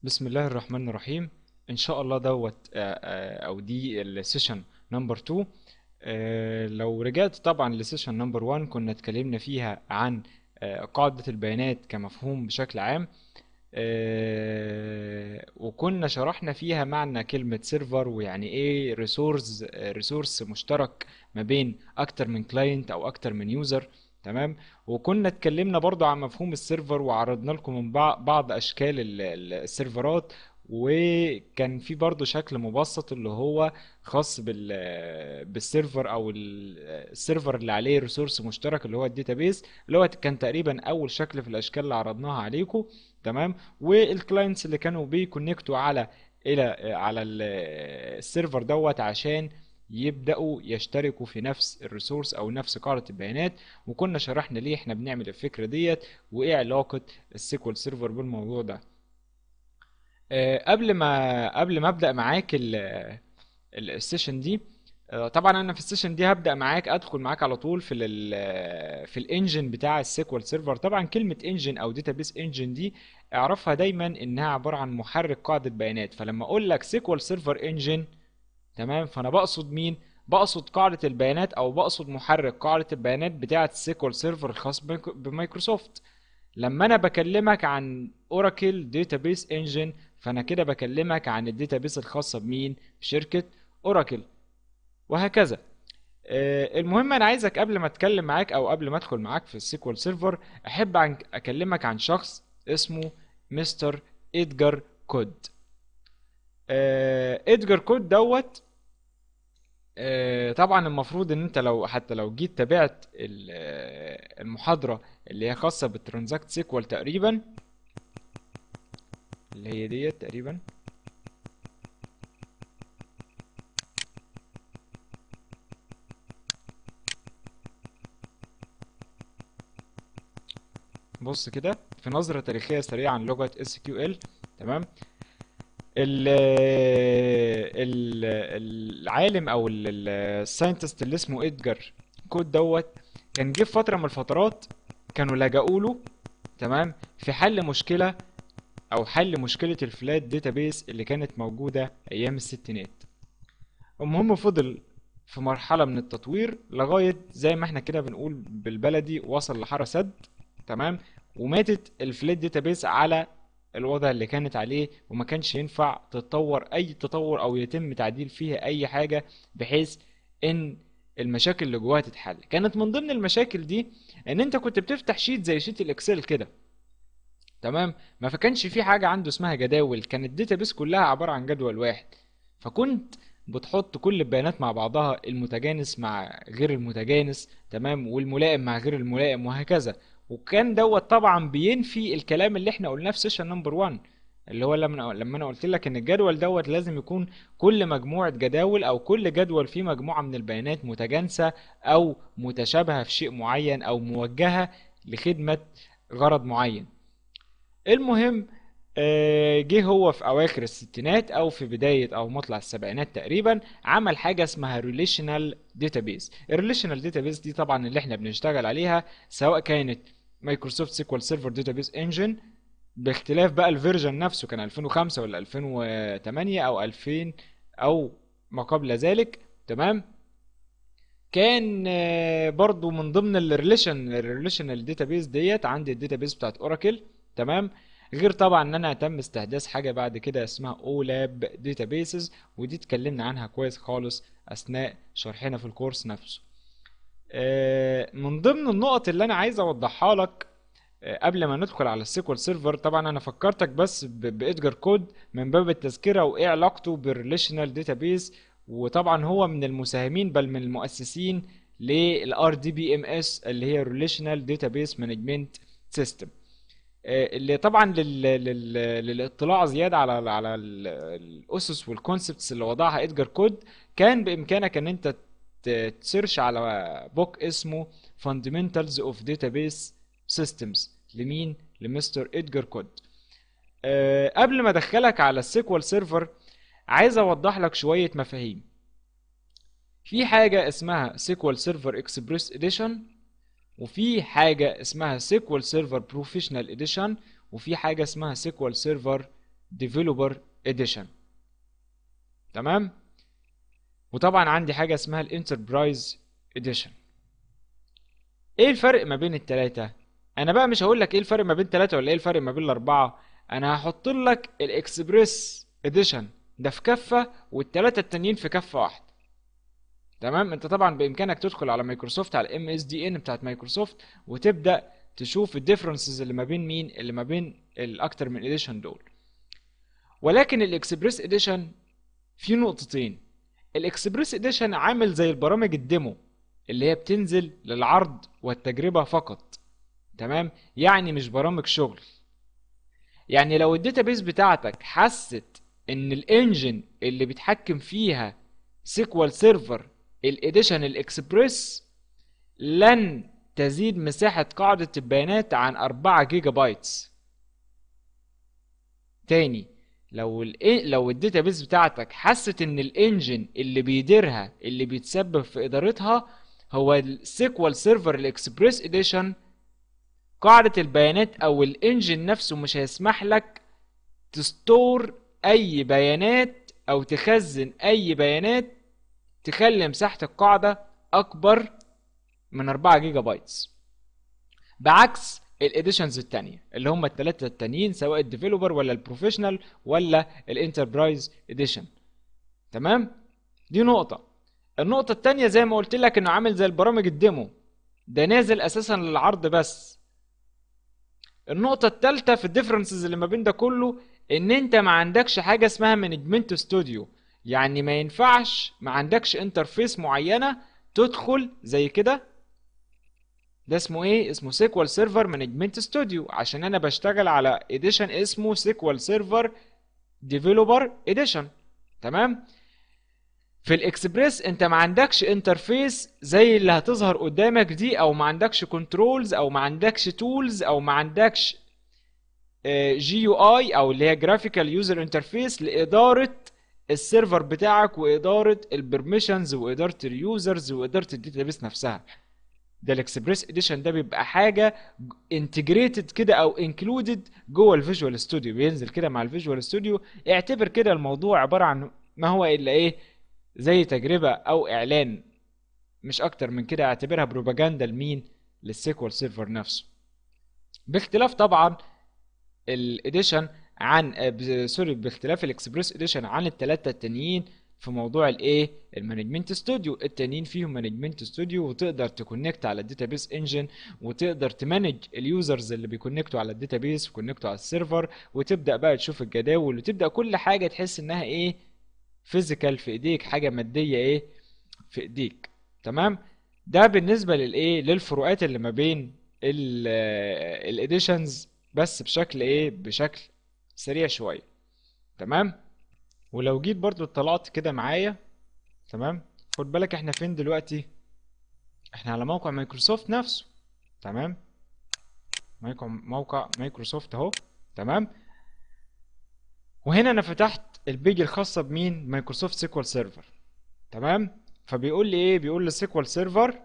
بسم الله الرحمن الرحيم ان شاء الله دوت آه، آه، او دي السيشن نمبر 2 آه، لو رجعت طبعا لسيشن نمبر 1 كنا اتكلمنا فيها عن آه، قاعدة البيانات كمفهوم بشكل عام آه، وكنا شرحنا فيها معنى كلمة سيرفر ويعني ايه ريسورس ريسورس مشترك ما بين اكتر من كلاينت او اكتر من يوزر تمام وكنا اتكلمنا برضو عن مفهوم السيرفر وعرضنا لكم من بع- بعض اشكال ال- ال- السيرفرات وكان في برضو شكل مبسط اللي هو خاص بال بالسيرفر او ال- السيرفر اللي عليه ريسورس مشترك اللي هو الداتابيس اللي هو كان تقريبا اول شكل في الاشكال اللي عرضناها عليكم تمام والكلاينتس اللي كانوا بيكونكتوا على الى على ال- السيرفر دوت عشان يبداوا يشتركوا في نفس الريسورس او نفس قاعده البيانات وكنا شرحنا ليه احنا بنعمل الفكره ديت وايه علاقه السيكوال سيرفر بالموضوع ده آه، قبل ما قبل ما ابدا معاك ال- ال- السيشن دي آه، طبعا انا في السيشن دي هبدا معاك ادخل معاك على طول في ال في الانجن بتاع السيكوال سيرفر طبعا كلمه انجن او داتابيس انجن دي اعرفها دايما انها عباره عن محرك قاعده بيانات فلما اقول لك سيكوال سيرفر انجن تمام فانا بقصد مين بقصد قاعده البيانات او بقصد محرك قاعده البيانات بتاعه السيكوال سيرفر الخاص بميك- بمايكروسوفت لما انا بكلمك عن اوراكل داتابيس انجن فانا كده بكلمك عن الداتابيس الخاصه بمين بشركه اوراكل وهكذا آه، المهم انا عايزك قبل ما اتكلم معاك او قبل ما ادخل معاك في السيكوال سيرفر احب عن اكلمك عن شخص اسمه مستر ادجار كود آه، ادجار كود دوت آه، طبعا المفروض ان انت لو حتى لو جيت تابعت ال- آه، المحاضرة اللي هي خاصة بالترانزاكت سيكوال تقريبا اللي هي ديت تقريبا بص كده في نظرة تاريخية سريعة عن لغة SQL تمام ال ال العالم او الساينتست اللي اسمه ادجار كود دوت كان جه في فترة من الفترات كانوا لجأوا له تمام في حل مشكلة او حل مشكلة الفلات داتابيس اللي كانت موجودة ايام الستينات المهم فضل في مرحلة من التطوير لغاية زي ما احنا كده بنقول بالبلدي وصل لحارة سد تمام وماتت الفلات داتابيس على الوضع اللي كانت عليه وما كانش ينفع تتطور اي تطور او يتم تعديل فيها اي حاجة بحيث ان المشاكل اللي جواها تتحل كانت من ضمن المشاكل دي ان انت كنت بتفتح شيت زي شيت الاكسل كده تمام ما فكانش في حاجة عنده اسمها جداول كانت الداتابيس كلها عبارة عن جدول واحد فكنت بتحط كل البيانات مع بعضها المتجانس مع غير المتجانس تمام والملائم مع غير الملائم وهكذا وكان دوت طبعا بينفي الكلام اللي احنا قلناه في سيشن نمبر 1 اللي هو لما لما انا قلت لك ان الجدول دوت لازم يكون كل مجموعة جداول او كل جدول فيه مجموعة من البيانات متجانسة او متشابهة في شيء معين او موجهة لخدمة غرض معين المهم آه، جه هو في اواخر الستينات او في بدايه او مطلع السبعينات تقريبا عمل حاجه اسمها ريليشنال داتابيز الريليشنال داتابيز دي طبعا اللي احنا بنشتغل عليها سواء كانت مايكروسوفت سيكوال سيرفر داتابيز انجن باختلاف بقى الفيرجن نفسه كان 2005 ولا 2008 او 2000 او ما قبل ذلك تمام كان آه، برضو من ضمن الريليشن الريليشنال داتابيز ديت عندي الداتابيز بتاعت اوراكل تمام غير طبعا ان انا تم استحداث حاجه بعد كده اسمها اولاب داتابيسز ودي اتكلمنا عنها كويس خالص اثناء شرحنا في الكورس نفسه آه، من ضمن النقط اللي انا عايز اوضحها لك آه، قبل ما ندخل على السيكوال سيرفر طبعا انا فكرتك بس ب- بادجار كود من باب التذكره وايه علاقته بالريليشنال داتابيز وطبعا هو من المساهمين بل من المؤسسين للار دي بي ام اس اللي هي ريليشنال داتابيس مانجمنت سيستم اللي طبعا لل... لل... للاطلاع زياده على على ال- الاسس والكونسبتس اللي وضعها ادجار كود كان بامكانك ان انت ت- تسيرش على بوك اسمه Fundamentals of Database Systems لمين لمستر ادجار كود أه قبل ما ادخلك على السيكوال سيرفر عايز اوضح لك شويه مفاهيم في حاجه اسمها سيكوال سيرفر اكسبريس اديشن وفي حاجة اسمها سيكوال سيرفر بروفيشنال اديشن وفي حاجة اسمها سيكوال سيرفر ديفلوبر اديشن تمام وطبعا عندي حاجه اسمها الانتربرايز اديشن ايه الفرق ما بين التلاتة انا بقى مش هقول لك ايه الفرق ما بين تلاتة ولا ايه الفرق ما بين الاربعة انا هحط لك الاكسبريس اديشن ده في كفة والتلاتة التانيين في كفة واحدة تمام انت طبعا بامكانك تدخل على مايكروسوفت على ام اس دي ان بتاعت مايكروسوفت وتبدا تشوف الديفرنسز اللي ما بين مين اللي ما بين الاكتر من اديشن دول ولكن الاكسبريس اديشن في نقطتين الاكسبريس اديشن عامل زي البرامج الديمو اللي هي بتنزل للعرض والتجربة فقط تمام يعني مش برامج شغل يعني لو الداتابيس بتاعتك حست ان الانجن اللي بيتحكم فيها سيكوال سيرفر الاديشن الاكسبريس لن تزيد مساحة قاعدة البيانات عن 4 جيجا بايتس تاني لو ال لو الداتابيس بتاعتك حست ان الانجن اللي بيديرها اللي بيتسبب في ادارتها هو السيكوال سيرفر الاكسبريس اديشن قاعدة البيانات او الانجن نفسه مش هيسمح لك تستور اي بيانات او تخزن اي بيانات تخلي مساحة القاعدة اكبر من 4 جيجا بايتس بعكس الاديشنز التانية اللي هم التلاتة التانيين سواء الديفلوبر ولا البروفيشنال ولا الانتربرايز اديشن تمام دي نقطة النقطة التانية زي ما قلت لك انه عامل زي البرامج الديمو ده نازل اساسا للعرض بس النقطة التالتة في الديفرنسز اللي ما بين ده كله ان انت ما عندكش حاجة اسمها مانجمنت ستوديو يعني ما ينفعش ما عندكش انترفيس معينة تدخل زي كده ده اسمه ايه اسمه سيكوال سيرفر مانجمنت ستوديو عشان انا بشتغل على اديشن اسمه سيكوال سيرفر ديفلوبر اديشن تمام في الاكسبريس انت ما عندكش انترفيس زي اللي هتظهر قدامك دي او ما عندكش كنترولز او ما عندكش تولز او ما عندكش جي يو اي او اللي هي جرافيكال يوزر انترفيس لاداره السيرفر بتاعك واداره البرميشنز واداره اليوزرز واداره الداتابيس نفسها ده الاكسبريس اديشن ده بيبقى حاجه انتجريتد كده او انكلودد جوه الفيجوال ستوديو بينزل كده مع الفيجوال ستوديو اعتبر كده الموضوع عباره عن ما هو الا ايه زي تجربه او اعلان مش اكتر من كده اعتبرها بروباجندا لمين للسيكوال سيرفر نفسه باختلاف طبعا الاديشن عن سوري باختلاف الاكسبريس اديشن عن الثلاثه التانيين في موضوع الايه المانجمنت ستوديو التانيين فيهم مانجمنت ستوديو وتقدر تكونكت على الداتابيس انجن وتقدر تمانج اليوزرز اللي بيكونكتوا على الداتابيس وكونكتوا على السيرفر وتبدا بقى تشوف الجداول وتبدا كل حاجه تحس انها ايه فيزيكال في ايديك حاجه ماديه ايه في ايديك تمام ده بالنسبه للايه للفروقات اللي ما بين الاديشنز بس بشكل ايه بشكل سريع شويه تمام ولو جيت برضو اطلعت كده معايا تمام خد بالك احنا فين دلوقتي احنا على موقع مايكروسوفت نفسه تمام موقع موقع مايكروسوفت اهو تمام وهنا انا فتحت البيج الخاصه بمين مايكروسوفت سيكوال سيرفر تمام فبيقول لي ايه بيقول لي سيكوال سيرفر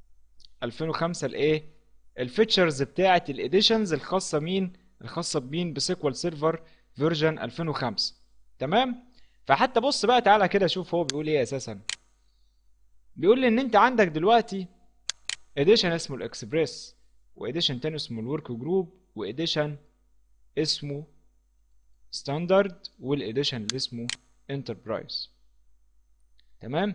2005 الايه الفيتشرز بتاعه الاديشنز الخاصه مين الخاصه بمين بسيكوال سيرفر فيرجن 2005 تمام فحتى بص بقى تعالى كده شوف هو بيقول ايه اساسا بيقول لي ان انت عندك دلوقتي اديشن اسمه الاكسبريس واديشن تاني اسمه الورك جروب واديشن اسمه ستاندرد والاديشن اللي اسمه انتربرايز تمام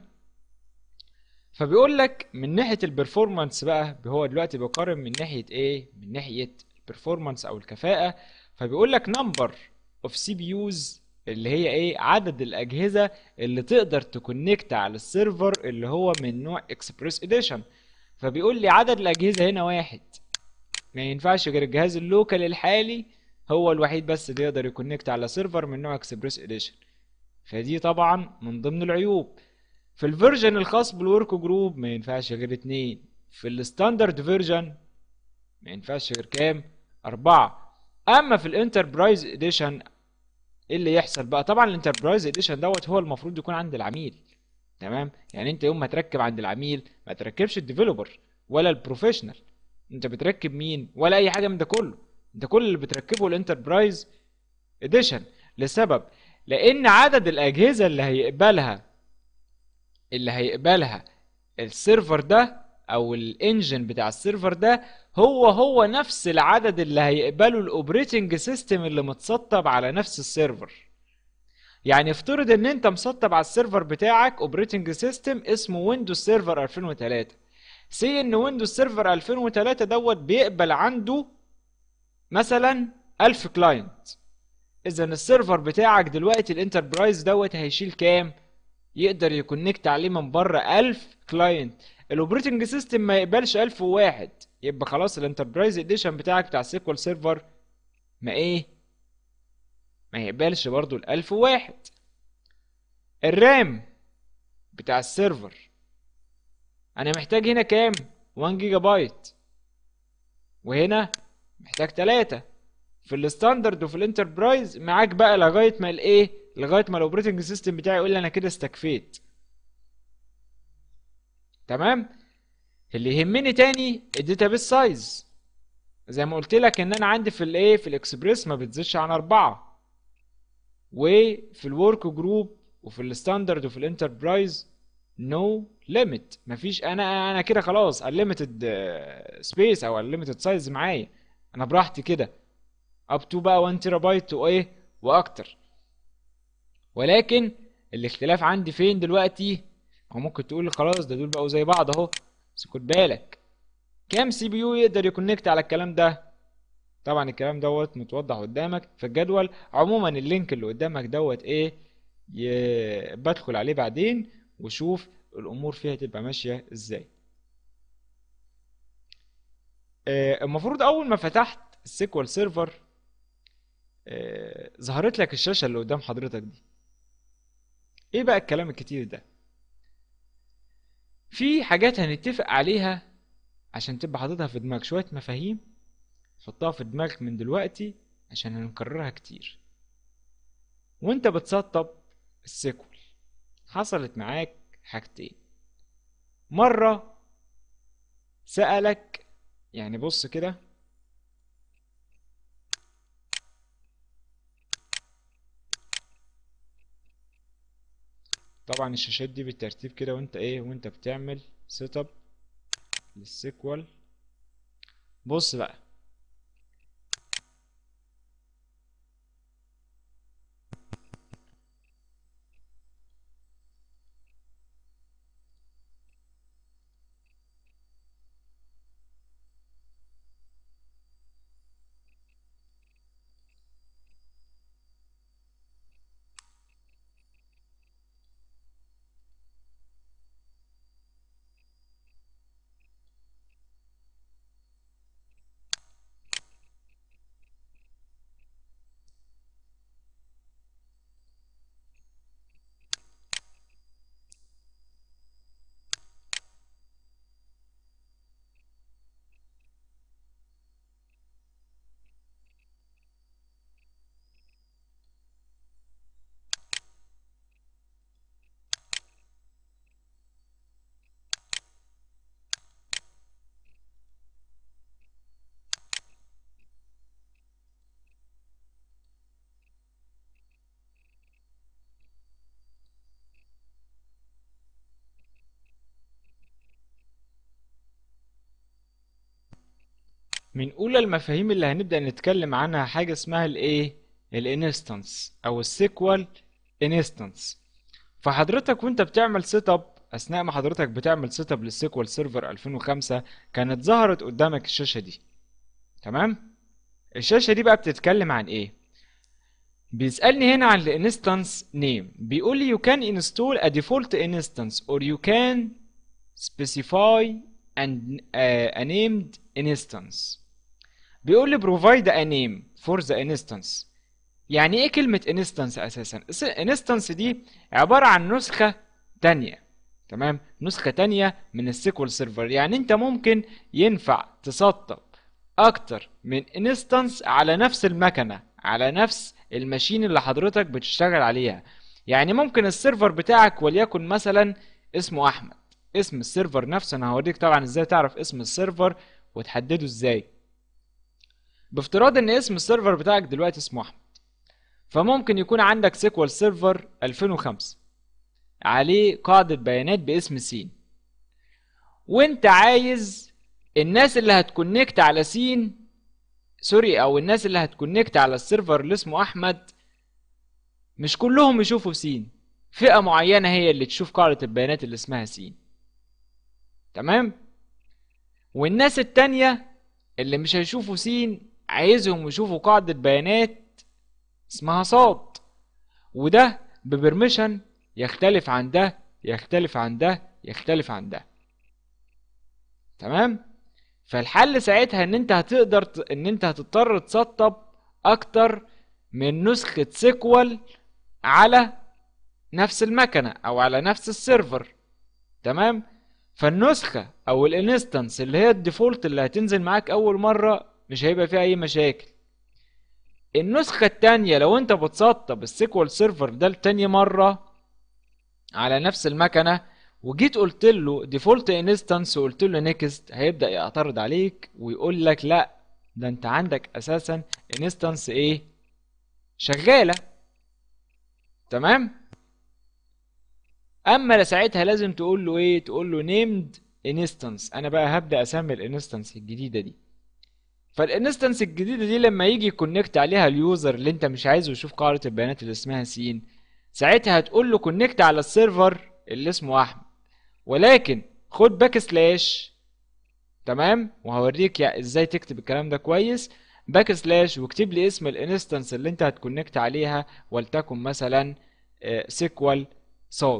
فبيقول لك من ناحيه البرفورمانس بقى هو دلوقتي بيقارن من ناحيه ايه من ناحيه البرفورمانس او الكفاءه فبيقول لك نمبر اوف سي بي يوز اللي هي ايه عدد الاجهزه اللي تقدر تكونكت على السيرفر اللي هو من نوع اكسبريس اديشن فبيقول لي عدد الاجهزه هنا واحد ما ينفعش غير الجهاز اللوكال الحالي هو الوحيد بس اللي يقدر يكونكت على سيرفر من نوع اكسبريس اديشن فدي طبعا من ضمن العيوب في الفيرجن الخاص بالورك جروب ما ينفعش غير اتنين في الستاندرد فيرجن ما ينفعش غير كام اربعة اما في الانتربرايز اديشن ايه اللي يحصل بقى طبعا الانتربرايز اديشن دوت هو المفروض يكون عند العميل تمام يعني انت يوم ما تركب عند العميل ما تركبش الديفلوبر ولا البروفيشنال انت بتركب مين ولا اي حاجه من ده كله انت كل اللي بتركبه الانتربرايز اديشن لسبب لان عدد الاجهزه اللي هيقبلها اللي هيقبلها السيرفر ده او الانجن بتاع السيرفر ده هو هو نفس العدد اللي هيقبله الاوبريتنج سيستم اللي متسطب على نفس السيرفر يعني افترض ان انت مسطب على السيرفر بتاعك اوبريتنج سيستم اسمه ويندوز سيرفر 2003 سي ان ويندوز سيرفر 2003 دوت بيقبل عنده مثلا 1000 كلاينت اذا السيرفر بتاعك دلوقتي الانتربرايز دوت هيشيل كام يقدر يكونكت عليه من بره 1000 كلاينت الاوبريتنج سيستم ما يقبلش 1001 يبقى خلاص الانتربرايز اديشن بتاعك بتاع السيكوال سيرفر ما ايه ما يقبلش برضو ال 1001 الرام بتاع السيرفر انا محتاج هنا كام 1 جيجا بايت وهنا محتاج 3 في الستاندرد وفي الانتربرايز معاك بقى لغايه ما الايه لغايه ما الاوبريتنج سيستم بتاعي يقول لي انا كده استكفيت تمام اللي يهمني تاني الداتابيس سايز زي ما قلت لك ان انا عندي في الايه في الاكسبريس ما بتزيدش عن أربعة وفي الورك جروب وفي الستاندرد وفي الانتربرايز نو ليميت مفيش انا انا كده خلاص unlimited سبيس او unlimited سايز معايا انا براحتي كده اب تو بقى 1 تيرا بايت وايه واكتر ولكن الاختلاف عندي فين دلوقتي او ممكن تقول خلاص ده دول بقوا زي بعض اهو بس خد بالك كام سي بي يو يقدر يكونكت على الكلام ده طبعا الكلام دوت متوضح قدامك في الجدول عموما اللينك اللي قدامك دوت ايه ي... بدخل عليه بعدين وشوف الامور فيها تبقى ماشيه ازاي آه المفروض اول ما فتحت السيكوال سيرفر آه ظهرت لك الشاشه اللي قدام حضرتك دي ايه بقى الكلام الكتير ده في حاجات هنتفق عليها عشان تبقى حاططها في دماغك شويه مفاهيم حطها في دماغك من دلوقتي عشان هنكررها كتير وانت بتسطب السيكوال حصلت معاك حاجتين مرة سألك يعني بص كده طبعا الشاشات دي بالترتيب كده وانت ايه وانت بتعمل سيت اب للسيكوال بص بقى من اولى المفاهيم اللي هنبدأ نتكلم عنها حاجة اسمها الايه الانستنس او السيكوال انستنس فحضرتك وانت بتعمل سيت اب اثناء ما حضرتك بتعمل سيت اب للسيكوال سيرفر 2005 كانت ظهرت قدامك الشاشة دي تمام الشاشة دي بقى بتتكلم عن ايه بيسألني هنا عن الانستنس نيم بيقول لي you can install a default instance or you can specify and uh, a named instance بيقول لي provide a name for the instance يعني ايه كلمة instance اساسا instance دي عبارة عن نسخة تانية تمام نسخة تانية من السيكوال سيرفر يعني انت ممكن ينفع تسطب اكتر من instance على نفس المكنة على نفس الماشين اللي حضرتك بتشتغل عليها يعني ممكن السيرفر بتاعك وليكن مثلا اسمه احمد اسم السيرفر نفسه انا هوريك طبعا ازاي تعرف اسم السيرفر وتحدده ازاي بافتراض ان اسم السيرفر بتاعك دلوقتي اسمه احمد فممكن يكون عندك سيكوال سيرفر 2005 عليه قاعدة بيانات باسم سين وانت عايز الناس اللي هتكونكت على سين سوري او الناس اللي هتكونكت على السيرفر اللي اسمه احمد مش كلهم يشوفوا سين فئة معينة هي اللي تشوف قاعدة البيانات اللي اسمها سين تمام والناس التانية اللي مش هيشوفوا سين عايزهم يشوفوا قاعدة بيانات اسمها صاد وده ببرميشن يختلف عن ده يختلف عن ده يختلف عن ده تمام فالحل ساعتها ان انت هتقدر ت... ان انت هتضطر تسطب اكتر من نسخة سيكوال على نفس المكنة او على نفس السيرفر تمام فالنسخة او الانستنس اللي هي الديفولت اللي هتنزل معاك اول مرة مش هيبقى فيها اي مشاكل النسخة التانية لو انت بتسطب السيكوال سيرفر ده لتاني مرة على نفس المكنة وجيت قلت له ديفولت انستنس وقلت له نيكست هيبدأ يعترض عليك ويقول لك لا ده انت عندك اساسا انستنس ايه شغالة تمام اما ساعتها لازم تقول له ايه تقول له نيمد انستنس انا بقى هبدأ اسمي الانستنس الجديدة دي فالانستنس الجديدة دي لما يجي كونكت عليها اليوزر اللي انت مش عايزه يشوف قاعدة البيانات اللي اسمها سين ساعتها هتقول له كونكت على السيرفر اللي اسمه احمد ولكن خد باك سلاش تمام وهوريك يعني ازاي تكتب الكلام ده كويس باك سلاش واكتب لي اسم الانستنس اللي انت هتكونكت عليها ولتكن مثلا سيكوال صاد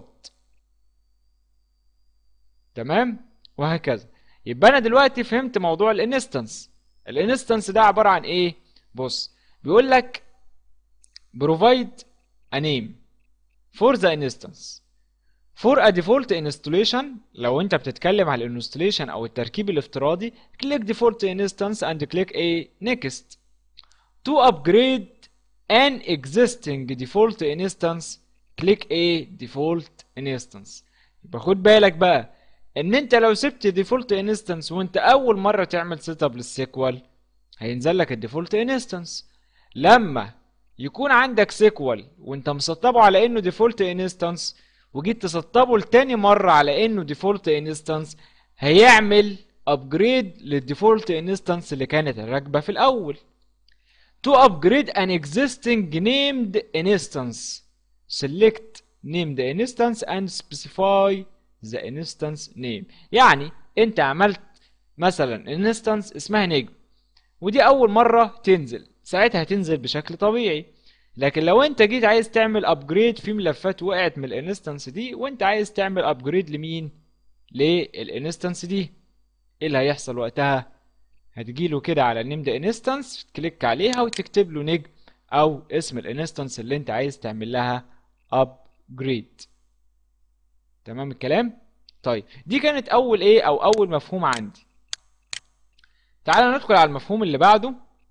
تمام وهكذا يبقى انا دلوقتي فهمت موضوع الانستنس الانستنس ده عباره عن ايه بص بيقول لك provide a name for the instance for a default installation لو انت بتتكلم على الانستليشن او التركيب الافتراضي click default instance and click a next to upgrade an existing default instance click a default instance يبقى خد بالك بقى ان انت لو سبت default instance وانت اول مره تعمل سيت اب للسيكوال هينزل لك الديفولت انستنس لما يكون عندك سيكوال وانت مسطبه على انه ديفولت انستنس وجيت تسطبه لتاني مرة على انه ديفولت انستنس هيعمل ابجريد للديفولت انستنس اللي كانت راكبة في الاول to upgrade an existing named instance select named instance and specify the instance name يعني انت عملت مثلا instance اسمها نجم ودي اول مرة تنزل ساعتها هتنزل بشكل طبيعي لكن لو انت جيت عايز تعمل ابجريد في ملفات وقعت من الانستنس دي وانت عايز تعمل ابجريد لمين للانستنس دي ايه اللي هيحصل وقتها هتجيله كده على النيمد انستنس تكليك عليها وتكتب له نجم او اسم الانستنس اللي انت عايز تعمل لها ابجريد تمام الكلام طيب دي كانت اول ايه او اول مفهوم عندي تعال ندخل على المفهوم اللي بعده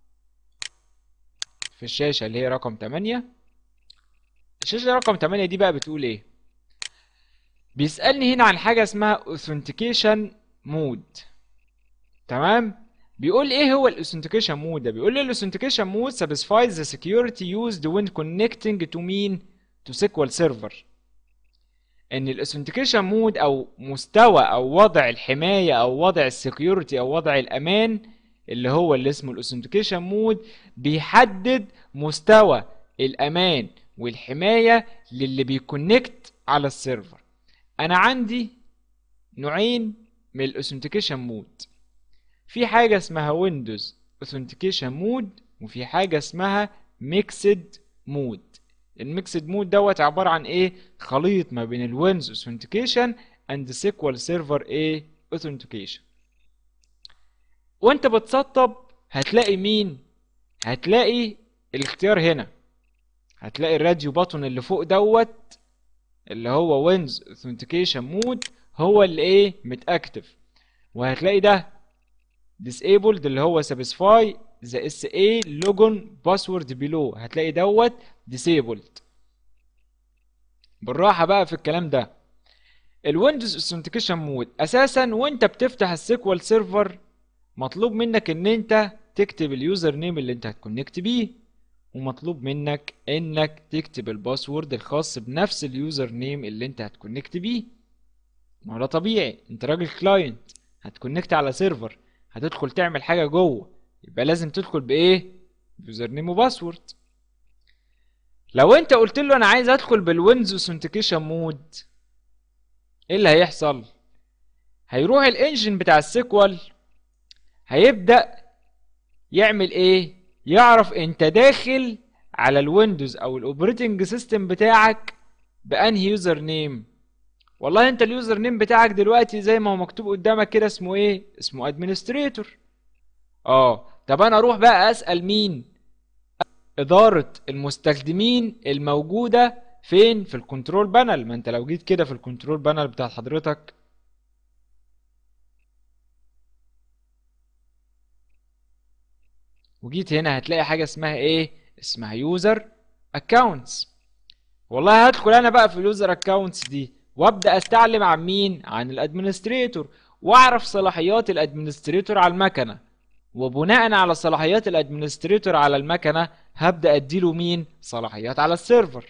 في الشاشة اللي هي رقم 8 الشاشة رقم 8 دي بقى بتقول ايه بيسألني هنا عن حاجة اسمها authentication mode تمام بيقول ايه هو الاوثنتيكيشن مود ده بيقول لي الاوثنتيكيشن مود satisfies the security used when connecting to مين to SQL server ان الاوثنتيكيشن مود او مستوى او وضع الحمايه او وضع السكيورتي او وضع الامان اللي هو اللي اسمه الاوثنتيكيشن مود بيحدد مستوى الامان والحمايه للي بيكونكت على السيرفر انا عندي نوعين من الاوثنتيكيشن مود في حاجه اسمها ويندوز اوثنتيكيشن مود وفي حاجه اسمها ميكسد مود الميكسد مود دوت عباره عن ايه خليط ما بين الويندوز اوثنتيكيشن اند سيكوال سيرفر ايه اوثنتيكيشن وانت بتسطب هتلاقي مين هتلاقي الاختيار هنا هتلاقي الراديو باتون اللي فوق دوت اللي هو ويندوز اوثنتيكيشن مود هو اللي ايه متاكتف وهتلاقي ده disabled اللي هو satisfy the SA logon password below هتلاقي دوت disabled بالراحة بقى في الكلام ده الويندوز اوثنتيكيشن مود اساسا وانت بتفتح السيكوال سيرفر مطلوب منك ان انت تكتب اليوزر نيم اللي انت هتكونكت بيه ومطلوب منك انك تكتب الباسورد الخاص بنفس اليوزر نيم اللي انت هتكونكت بيه ما هو ده طبيعي انت راجل كلاينت هتكونكت على سيرفر هتدخل تعمل حاجه جوه يبقى لازم تدخل بايه يوزر نيم وباسورد لو انت قلت له انا عايز ادخل بالويندوز اوثنتيكيشن مود ايه اللي هيحصل هيروح الانجن بتاع السيكوال هيبدا يعمل ايه يعرف انت داخل على الويندوز او الاوبريتنج سيستم بتاعك بانهي يوزر نيم والله انت اليوزر نيم بتاعك دلوقتي زي ما هو مكتوب قدامك كده اسمه ايه اسمه ادمنستريتور اه طب انا اروح بقى اسال مين اداره المستخدمين الموجوده فين في الكنترول بانل ما انت لو جيت كده في الكنترول بانل بتاع حضرتك وجيت هنا هتلاقي حاجه اسمها ايه اسمها يوزر اكونتس والله هدخل انا بقى في اليوزر اكونتس دي وابدا استعلم عن مين عن الادمنستريتور واعرف صلاحيات الادمنستريتور على المكنه وبناء على صلاحيات الادمنستريتور على المكنه هبدا اديله مين صلاحيات على السيرفر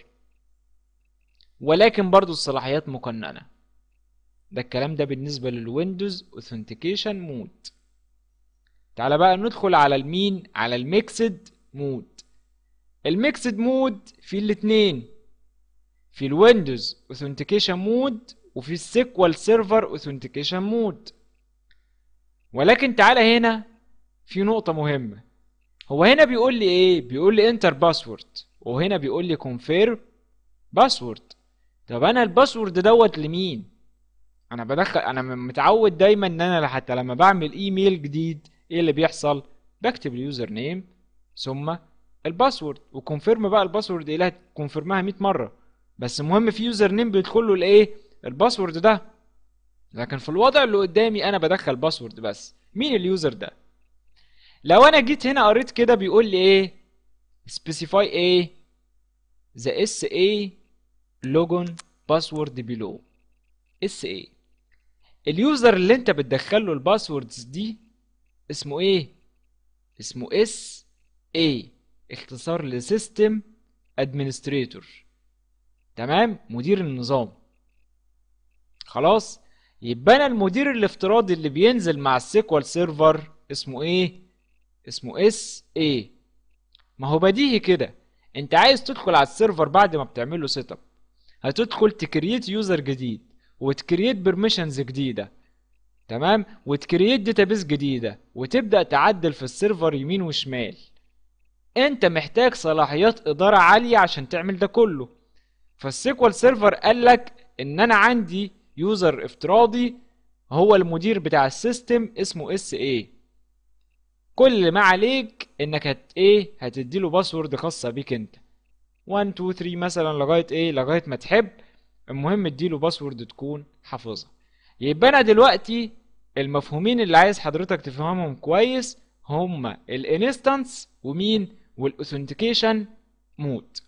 ولكن برضو الصلاحيات مقننه ده الكلام ده بالنسبه للويندوز اوثنتيكيشن مود تعالى بقى ندخل على المين على الميكسد مود الميكسد مود في الاتنين في الويندوز اوثنتيكيشن مود وفي السيكوال سيرفر اوثنتيكيشن مود ولكن تعالى هنا في نقطة مهمة هو هنا بيقول لي ايه بيقول لي انتر باسورد وهنا بيقول لي كونفيرم باسورد طب انا الباسورد دوت لمين انا بدخل انا متعود دايما ان انا حتى لما بعمل ايميل جديد ايه اللي بيحصل بكتب اليوزر نيم ثم الباسورد وكونفيرم بقى الباسورد ايه كونفيرمها 100 مره بس المهم في يوزر نيم بيدخل له الايه الباسورد ده لكن في الوضع اللي قدامي انا بدخل باسورد بس مين اليوزر ده لو انا جيت هنا قريت كده بيقول لي ايه specify ايه the SA login password below SA اليوزر اللي انت بتدخل له الباسوردز دي اسمه ايه اسمه اس اي اختصار لسيستم ادمنستريتور تمام مدير النظام خلاص يبقى انا المدير الافتراضي اللي بينزل مع السيكوال سيرفر اسمه ايه اسمه اس اي ما هو بديهي كده انت عايز تدخل على السيرفر بعد ما بتعمل له سيت اب هتدخل تكريت يوزر جديد وتكريت بيرميشنز جديده تمام وتكريت داتابيس جديده وتبدا تعدل في السيرفر يمين وشمال انت محتاج صلاحيات اداره عاليه عشان تعمل ده كله فالسيكوال سيرفر قال لك ان انا عندي يوزر افتراضي هو المدير بتاع السيستم اسمه اس اي كل ما عليك انك هت ايه هتديله باسورد خاصه بيك انت 1 2 3 مثلا لغايه ايه لغايه ما تحب المهم اديله باسورد تكون حافظها يبقى انا دلوقتي المفهومين اللي عايز حضرتك تفهمهم كويس هما الانستنس ومين والاوثنتيكيشن مود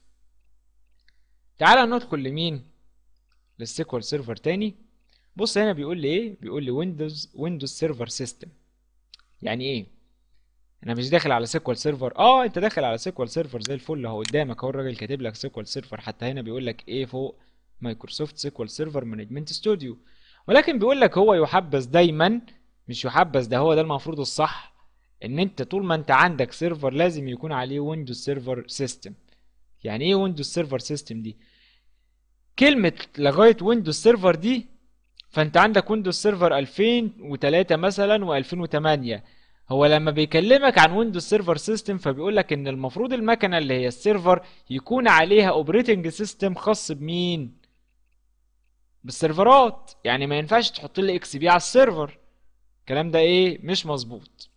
تعال ندخل لمين للسيكوال سيرفر تاني بص هنا بيقول لي ايه بيقول لي ويندوز ويندوز سيرفر سيستم يعني ايه انا مش داخل على سيكوال سيرفر اه انت داخل على سيكوال سيرفر زي الفل اهو قدامك اهو الراجل كاتب لك سيكوال سيرفر حتى هنا بيقول لك ايه فوق مايكروسوفت سيكوال سيرفر مانجمنت ستوديو ولكن بيقول لك هو يحبذ دايما مش يحبذ ده هو ده المفروض الصح ان انت طول ما انت عندك سيرفر لازم يكون عليه ويندوز سيرفر سيستم يعني ايه ويندوز سيرفر سيستم دي كلمة لغاية ويندوز سيرفر دي فانت عندك ويندوز سيرفر 2003 مثلا و2008 هو لما بيكلمك عن ويندوز سيرفر سيستم فبيقول لك ان المفروض المكنه اللي هي السيرفر يكون عليها اوبريتنج سيستم خاص بمين بالسيرفرات يعني ما ينفعش تحط لي اكس بي على السيرفر الكلام ده ايه مش مظبوط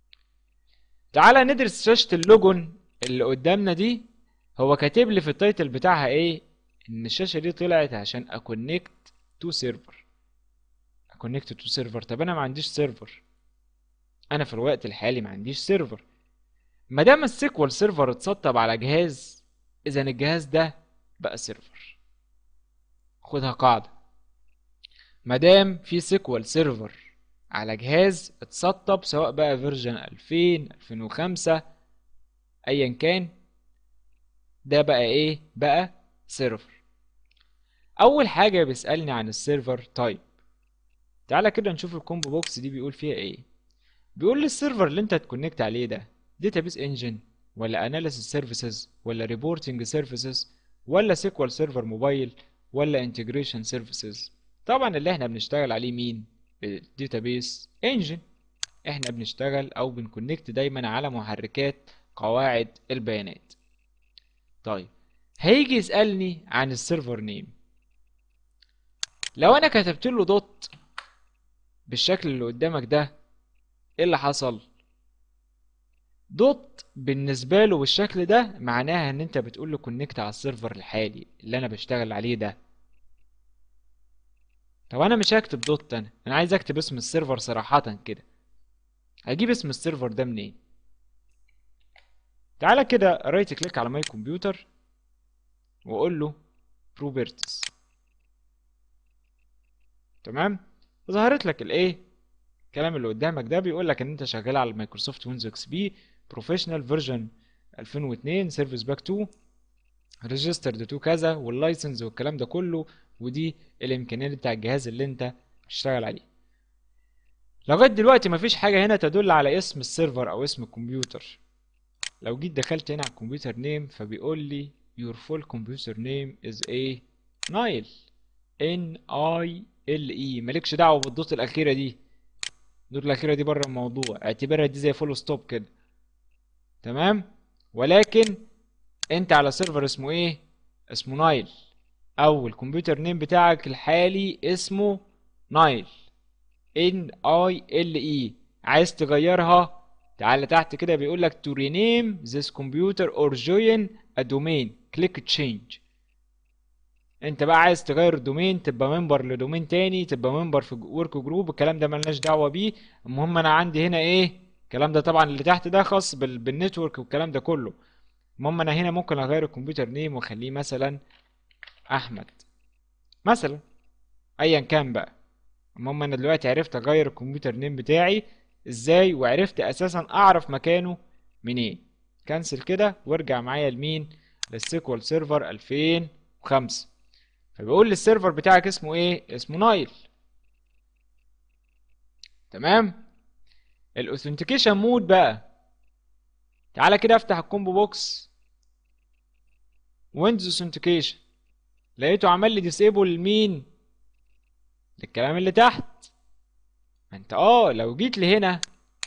تعالى ندرس شاشه اللوجون اللي قدامنا دي هو كاتب لي في التايتل بتاعها ايه ان الشاشه دي طلعت عشان اكونكت تو سيرفر اكونكت تو سيرفر طب انا ما عنديش سيرفر انا في الوقت الحالي ما عنديش سيرفر ما دام السيكوال سيرفر اتسطب على جهاز اذا الجهاز ده بقى سيرفر خدها قاعده ما دام في سيكوال سيرفر على جهاز اتسطب سواء بقى فيرجن 2000 2005 ايا كان ده بقى ايه بقى سيرفر اول حاجه بيسالني عن السيرفر تايب تعالى كده نشوف الكومبو بوكس دي بيقول فيها ايه بيقول لي السيرفر اللي انت هتكونكت عليه ده داتابيس انجن ولا اناليسيس سيرفيسز ولا ريبورتنج سيرفيسز ولا سيكوال سيرفر موبايل ولا انتجريشن سيرفيسز طبعا اللي احنا بنشتغل عليه مين الداتابيس انجن احنا بنشتغل او بنكونكت دايما على محركات قواعد البيانات طيب هيجي يسألني عن السيرفر نيم لو انا كتبت له دوت بالشكل اللي قدامك ده ايه اللي حصل دوت بالنسبة له بالشكل ده معناها ان انت بتقول له كونكت على السيرفر الحالي اللي انا بشتغل عليه ده طب انا مش هكتب دوت انا انا عايز اكتب اسم السيرفر صراحة كده هجيب اسم السيرفر ده منين تعالى كده رايت كليك على ماي كمبيوتر واقول له بروبرتيز تمام ظهرت لك الايه الكلام اللي قدامك ده بيقول لك ان انت شغال على مايكروسوفت ويندوز اكس بي بروفيشنال فيرجن 2002 سيرفيس باك 2 ريجسترد تو كذا واللايسنس والكلام ده كله ودي الامكانيات بتاع الجهاز اللي انت بتشتغل عليه لغايه دلوقتي مفيش حاجه هنا تدل على اسم السيرفر او اسم الكمبيوتر لو جيت دخلت هنا على الكمبيوتر نيم فبيقول لي your full computer name is a نايل n i l e مالكش دعوه بالدوت الاخيره دي الدوت الاخيره دي بره الموضوع اعتبرها دي زي فول ستوب كده تمام ولكن انت على سيرفر اسمه ايه اسمه نايل او الكمبيوتر نيم بتاعك الحالي اسمه نايل ان اي ال اي عايز تغيرها تعالى تحت كده بيقول لك to rename this computer or join a domain click change انت بقى عايز تغير الدومين تبقى ممبر لدومين تاني تبقى ممبر في ورك جروب الكلام ده ملناش دعوه بيه المهم انا عندي هنا ايه الكلام ده طبعا اللي تحت ده خاص بال... بالنتورك والكلام ده كله المهم انا هنا ممكن اغير الكمبيوتر نيم واخليه مثلا احمد مثلا ايا كان بقى المهم انا دلوقتي عرفت اغير الكمبيوتر نيم بتاعي ازاي وعرفت اساسا اعرف مكانه منين كنسل كده وارجع معايا لمين للسيكوال سيرفر 2005 فبيقول لي السيرفر بتاعك اسمه ايه اسمه نايل تمام الاوثنتيكيشن مود بقى تعالى كده افتح الكومبو بوكس ويندوز اوثنتيكيشن لقيته عمل لي ديسيبل لمين للكلام اللي تحت ما انت اه لو جيت لهنا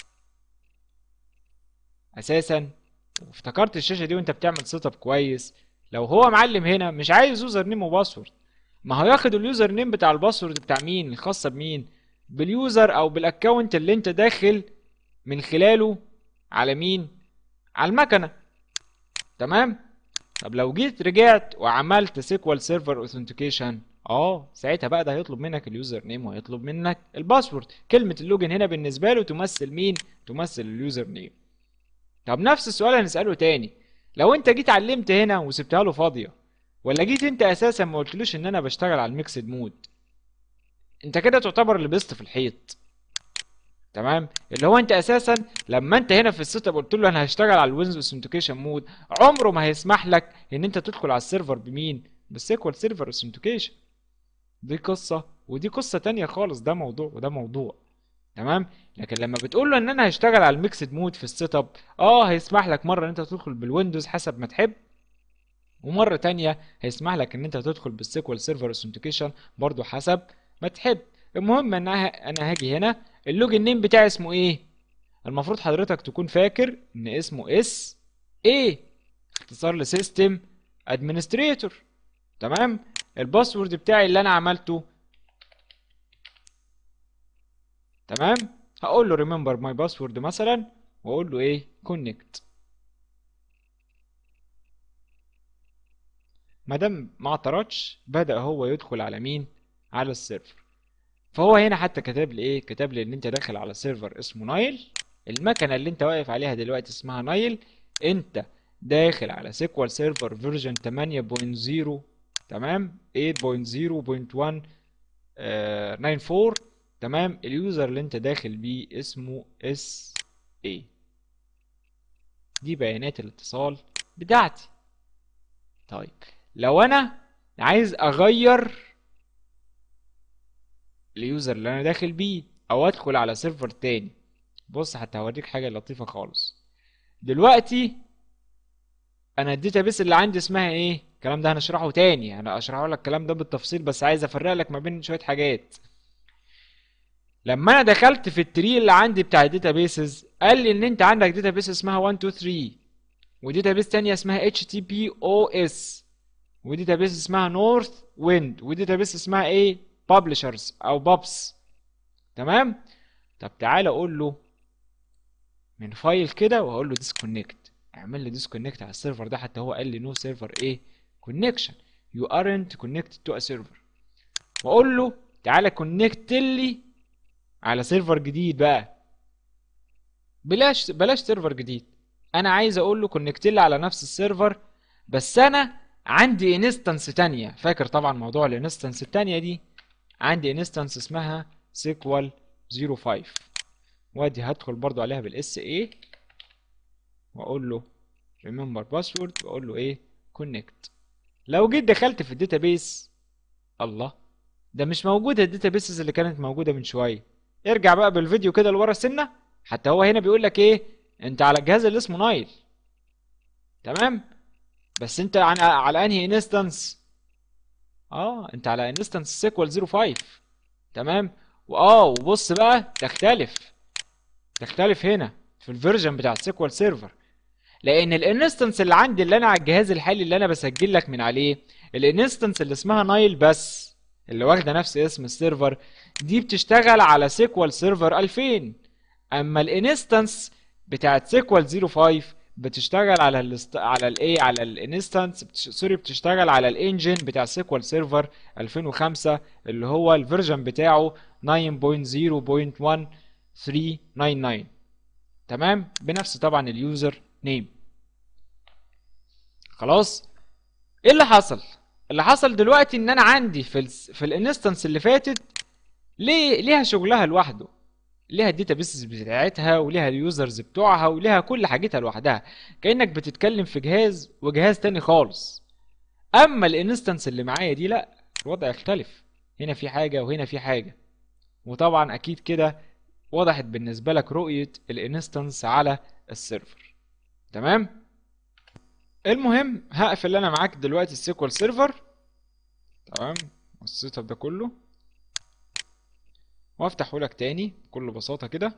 اساسا وافتكرت الشاشه دي وانت بتعمل سيت اب كويس لو هو معلم هنا مش عايز يوزر نيم وباسورد ما هو ياخد اليوزر نيم بتاع الباسورد بتاع مين الخاصه بمين باليوزر او بالاكونت اللي انت داخل من خلاله على مين على المكنه تمام طب لو جيت رجعت وعملت سيكوال سيرفر اوثنتيكيشن اه ساعتها بقى ده هيطلب منك اليوزر نيم وهيطلب منك الباسورد كلمه اللوجن هنا بالنسبه له تمثل مين تمثل اليوزر نيم طب نفس السؤال هنساله تاني لو انت جيت علمت هنا وسبتها له فاضيه ولا جيت انت اساسا ما قلتلوش ان انا بشتغل على الميكسد مود انت كده تعتبر لبست في الحيط تمام اللي هو انت اساسا لما انت هنا في السيت اب قلت له انا هشتغل على الويندوز اوثنتيكيشن مود عمره ما هيسمح لك ان انت تدخل على السيرفر بمين بالسيكوال سيرفر اوثنتيكيشن دي قصه ودي قصه تانية خالص ده موضوع وده موضوع تمام لكن لما بتقول له ان انا هشتغل على الميكسد مود في السيت اب اه هيسمح لك مره ان انت تدخل بالويندوز حسب ما تحب ومره تانية هيسمح لك ان انت تدخل بالسيكوال سيرفر اوثنتيكيشن برضو حسب ما تحب المهم ان انا هاجي هنا اللوجن نيم بتاعي اسمه ايه المفروض حضرتك تكون فاكر ان اسمه اس ايه اختصار لسيستم ادمنستريتور تمام الباسورد بتاعي اللي انا عملته تمام هقول له ريمبر ماي باسورد مثلا واقول له ايه كونكت ما دام ما اعترضش بدا هو يدخل على مين على السيرفر فهو هنا حتى كتب لي ايه كتب لي ان انت داخل على سيرفر اسمه نايل المكنه اللي انت واقف عليها دلوقتي اسمها نايل انت داخل على سيكوال سيرفر فيرجن 8.0 تمام 8.0.1 آه 94 تمام اليوزر اللي انت داخل بيه اسمه اس اي دي بيانات الاتصال بتاعتي طيب لو انا عايز اغير اليوزر اللي انا داخل بيه او ادخل على سيرفر تاني بص حتى هوريك حاجه لطيفه خالص دلوقتي انا الداتابيس اللي عندي اسمها ايه الكلام ده هنشرحه تاني انا اشرحه لك الكلام ده بالتفصيل بس عايز افرق لك ما بين شويه حاجات لما انا دخلت في التري اللي عندي بتاع الداتابيسز قال لي ان انت عندك داتابيس اسمها 1 2 3 وداتابيس تانية اسمها اتش تي بي او اس وداتابيس اسمها نورث ويند وداتابيس اسمها ايه بابلشرز او بابس تمام طب تعالى اقول له من فايل كده وهقول له ديسكونكت اعمل لي ديسكونكت على السيرفر ده حتى هو قال لي نو سيرفر ايه كونكشن يو ارنت كونكتد تو ا سيرفر واقول له تعالى كونكت لي على سيرفر جديد بقى بلاش بلاش سيرفر جديد انا عايز اقول له كونكت لي على نفس السيرفر بس انا عندي انستنس تانية فاكر طبعا موضوع الانستنس التانية دي عندي انستنس اسمها سيكوال 05 وادي هدخل برضو عليها بالاس اي واقول له remember password واقول له ايه connect لو جيت دخلت في الداتابيس الله ده مش موجوده الداتابيسز اللي كانت موجوده من شويه ارجع بقى بالفيديو كده لورا سنه حتى هو هنا بيقول لك ايه انت على الجهاز اللي اسمه نايل تمام بس انت على على انهي انستنس اه انت على انستنس سيكوال 05 تمام واه وبص بقى تختلف تختلف هنا في الفيرجن بتاع السيكوال سيرفر لان الانستنس اللي عندي اللي انا على الجهاز الحالي اللي انا بسجل لك من عليه الانستنس اللي اسمها نايل بس اللي واخده نفس اسم السيرفر دي بتشتغل على سيكوال سيرفر 2000 اما الانستنس بتاعت سيكوال 05 بتشتغل على الاست... على الايه على الانستنس بتش... سوري بتشتغل على الانجن بتاع سيكوال سيرفر 2005 اللي هو الفيرجن بتاعه 9.0.1399 تمام بنفس طبعا اليوزر نيم خلاص ايه اللي حصل اللي حصل دلوقتي ان انا عندي في ال في الانستنس اللي فاتت ليه ليها شغلها لوحده ليها الداتابيسز بتاعتها وليها اليوزرز بتوعها وليها كل حاجتها لوحدها كانك بتتكلم في جهاز وجهاز تاني خالص اما الانستنس اللي معايا دي لا الوضع يختلف هنا في حاجه وهنا في حاجه وطبعا اكيد كده وضحت بالنسبه لك رؤيه الانستنس على السيرفر تمام المهم هقفل انا معاك دلوقتي السيكوال سيرفر تمام والسيت اب ده كله وافتحه لك تاني بكل بساطه كده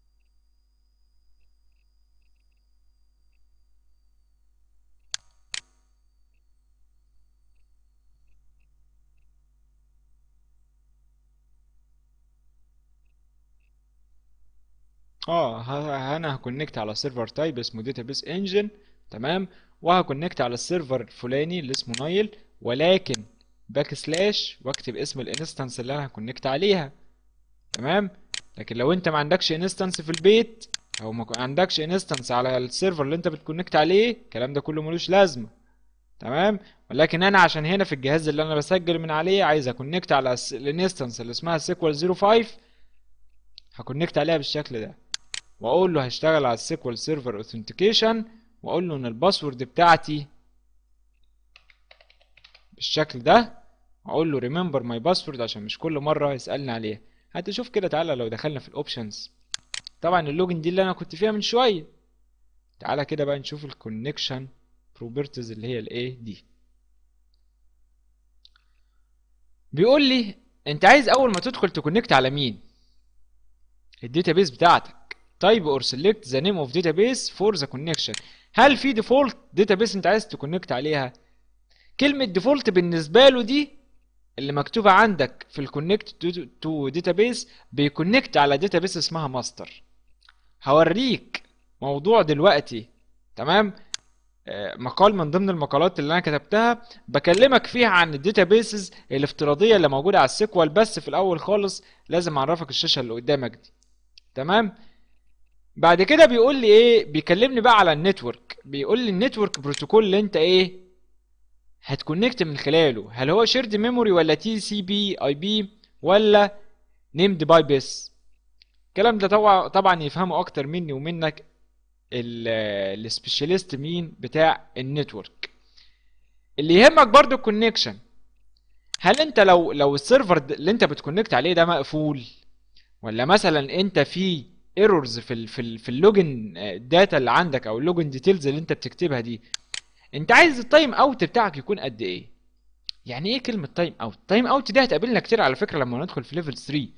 اه ه- انا هكونكت على سيرفر تايب اسمه داتابيس انجن تمام وهكونكت على السيرفر الفلاني اللي اسمه نايل ولكن باك سلاش واكتب اسم الانستنس اللي انا هكونكت عليها تمام لكن لو انت ما عندكش انستنس في البيت او ما عندكش انستنس على السيرفر اللي انت بتكونكت عليه الكلام ده كله ملوش لازمه تمام ولكن انا عشان هنا في الجهاز اللي انا بسجل من عليه عايز اكونكت على الس- الانستنس اللي اسمها سيكوال 05 هكونكت عليها بالشكل ده واقول له هشتغل على السيكوال سيرفر اوثنتيكيشن واقول له ان الباسورد بتاعتي بالشكل ده واقول له ريمبر ماي باسورد عشان مش كل مره يسالني عليها هتشوف كده تعالى لو دخلنا في الاوبشنز طبعا اللوجن دي اللي انا كنت فيها من شويه تعالى كده بقى نشوف الكونكشن بروبرتيز اللي هي الايه دي بيقول لي انت عايز اول ما تدخل تكونكت على مين الداتابيس بتاعتك type or select the name of database for the connection هل في default database انت عايز تكونكت عليها كلمة default بالنسبة له دي اللي مكتوبة عندك في الكونكت تو database بيكونكت على database اسمها ماستر هوريك موضوع دلوقتي تمام آه، مقال من ضمن المقالات اللي انا كتبتها بكلمك فيها عن الداتابيسز الافتراضيه اللي موجوده على السيكوال بس في الاول خالص لازم اعرفك الشاشه اللي قدامك دي تمام بعد كده بيقول لي ايه بيكلمني بقى على النتورك بيقول لي النتورك بروتوكول اللي انت ايه هتكونكت من خلاله هل هو شيرد ميموري ولا تي سي بي اي بي ولا نيمد باي بس الكلام ده طبعا طبعا يفهمه اكتر مني ومنك السبيشاليست مين بتاع النتورك اللي يهمك برضو الكونكشن هل انت لو لو السيرفر اللي انت بتكونكت عليه ده مقفول ولا مثلا انت في ايرورز في ال في ال في اللوجن داتا اللي عندك او اللوجن ديتيلز اللي انت بتكتبها دي انت عايز التايم اوت بتاعك يكون قد ايه يعني ايه كلمه تايم اوت تايم اوت دي هتقابلنا كتير على فكره لما ندخل في ليفل 3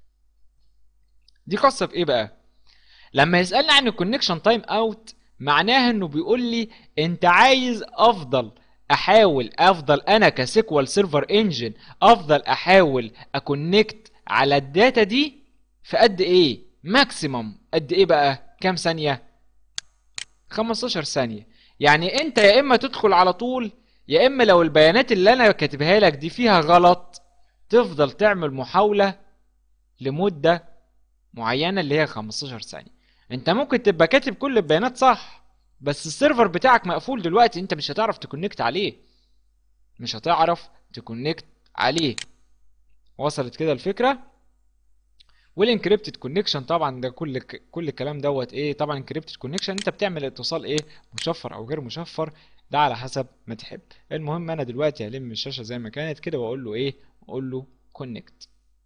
دي خاصه بايه بقى لما يسالني عن الكونكشن تايم اوت معناها انه بيقول لي انت عايز افضل احاول افضل انا كسيكوال سيرفر انجن افضل احاول اكونكت على الداتا دي في قد ايه ماكسيمم قد ايه بقى كام ثانيه 15 ثانيه يعني انت يا اما تدخل على طول يا اما لو البيانات اللي انا كاتبها لك دي فيها غلط تفضل تعمل محاوله لمده معينه اللي هي 15 ثانيه انت ممكن تبقى كاتب كل البيانات صح بس السيرفر بتاعك مقفول دلوقتي انت مش هتعرف تكونكت عليه مش هتعرف تكونكت عليه وصلت كده الفكره والانكريبتد كونكشن طبعا ده كل كل الكلام دوت ايه طبعا انكريبتد كونكشن انت بتعمل اتصال ايه مشفر او غير مشفر ده على حسب ما تحب المهم انا دلوقتي هلم الشاشه زي ما كانت كده واقول له ايه اقول له كونكت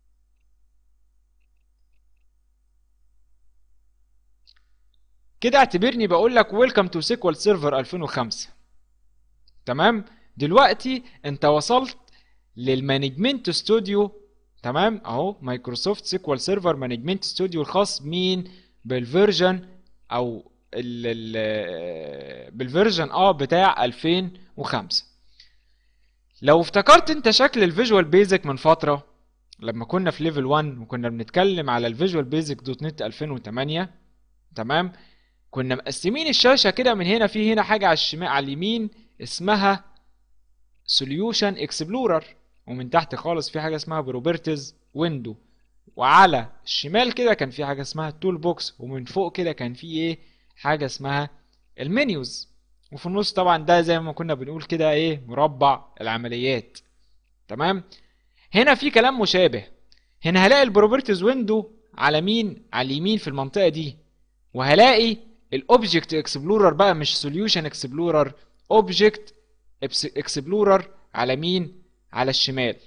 كده اعتبرني بقول لك ويلكم تو سيكوال سيرفر 2005 تمام دلوقتي انت وصلت للمانجمنت ستوديو تمام اهو مايكروسوفت سيكوال سيرفر مانجمنت ستوديو الخاص مين بالفيرجن او ال ال بالفيرجن اه بتاع 2005 لو افتكرت انت شكل الفيجوال بيزك من فتره لما كنا في ليفل 1 وكنا بنتكلم على الفيجوال بيزك دوت نت 2008 تمام كنا مقسمين الشاشه كده من هنا في هنا حاجه على الشمال على اليمين اسمها سوليوشن اكسبلورر ومن تحت خالص في حاجه اسمها بروبرتيز ويندو وعلى الشمال كده كان في حاجه اسمها التول بوكس ومن فوق كده كان في ايه حاجه اسمها المنيوز وفي النص طبعا ده زي ما كنا بنقول كده ايه مربع العمليات تمام هنا في كلام مشابه هنا هلاقي البروبرتيز ويندو على مين على اليمين في المنطقه دي وهلاقي الاوبجكت اكسبلورر بقى مش سوليوشن اكسبلورر اوبجكت اكسبلورر على مين على الشمال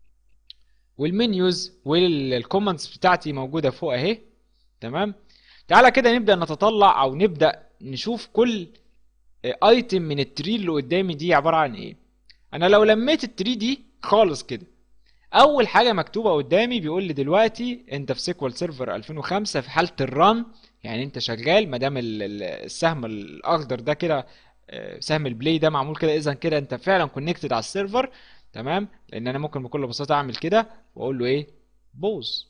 والمنيوز والكومنتس بتاعتي موجوده فوق اهي تمام تعالى كده نبدا نتطلع او نبدا نشوف كل ايتم من التري اللي قدامي دي عباره عن ايه انا لو لميت التري دي خالص كده اول حاجه مكتوبه قدامي بيقول لي دلوقتي انت في سيكوال سيرفر 2005 في حاله الرن يعني انت شغال ما دام السهم الاخضر ده كده سهم البلاي ده معمول كده اذا كده انت فعلا كونكتد على السيرفر تمام لان انا ممكن بكل بساطه اعمل كده واقول له ايه بوز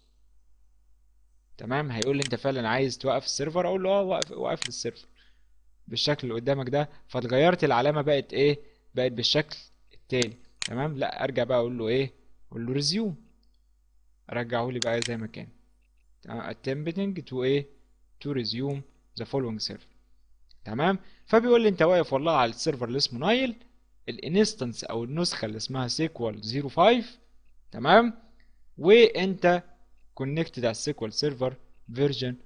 تمام هيقول لي انت فعلا عايز توقف السيرفر اقول له اه وقف وقف السيرفر بالشكل اللي قدامك ده فاتغيرت العلامه بقت ايه بقت بالشكل التاني تمام لا ارجع بقى اقول له ايه اقول له ريزيوم رجعه لي بقى زي ما كان attempting to ايه to resume the following server تمام فبيقول لي انت واقف والله على السيرفر اللي اسمه نايل الانستنس او النسخه اللي اسمها سيكوال 05 تمام وانت كونكتد على السيكوال سيرفر فيرجن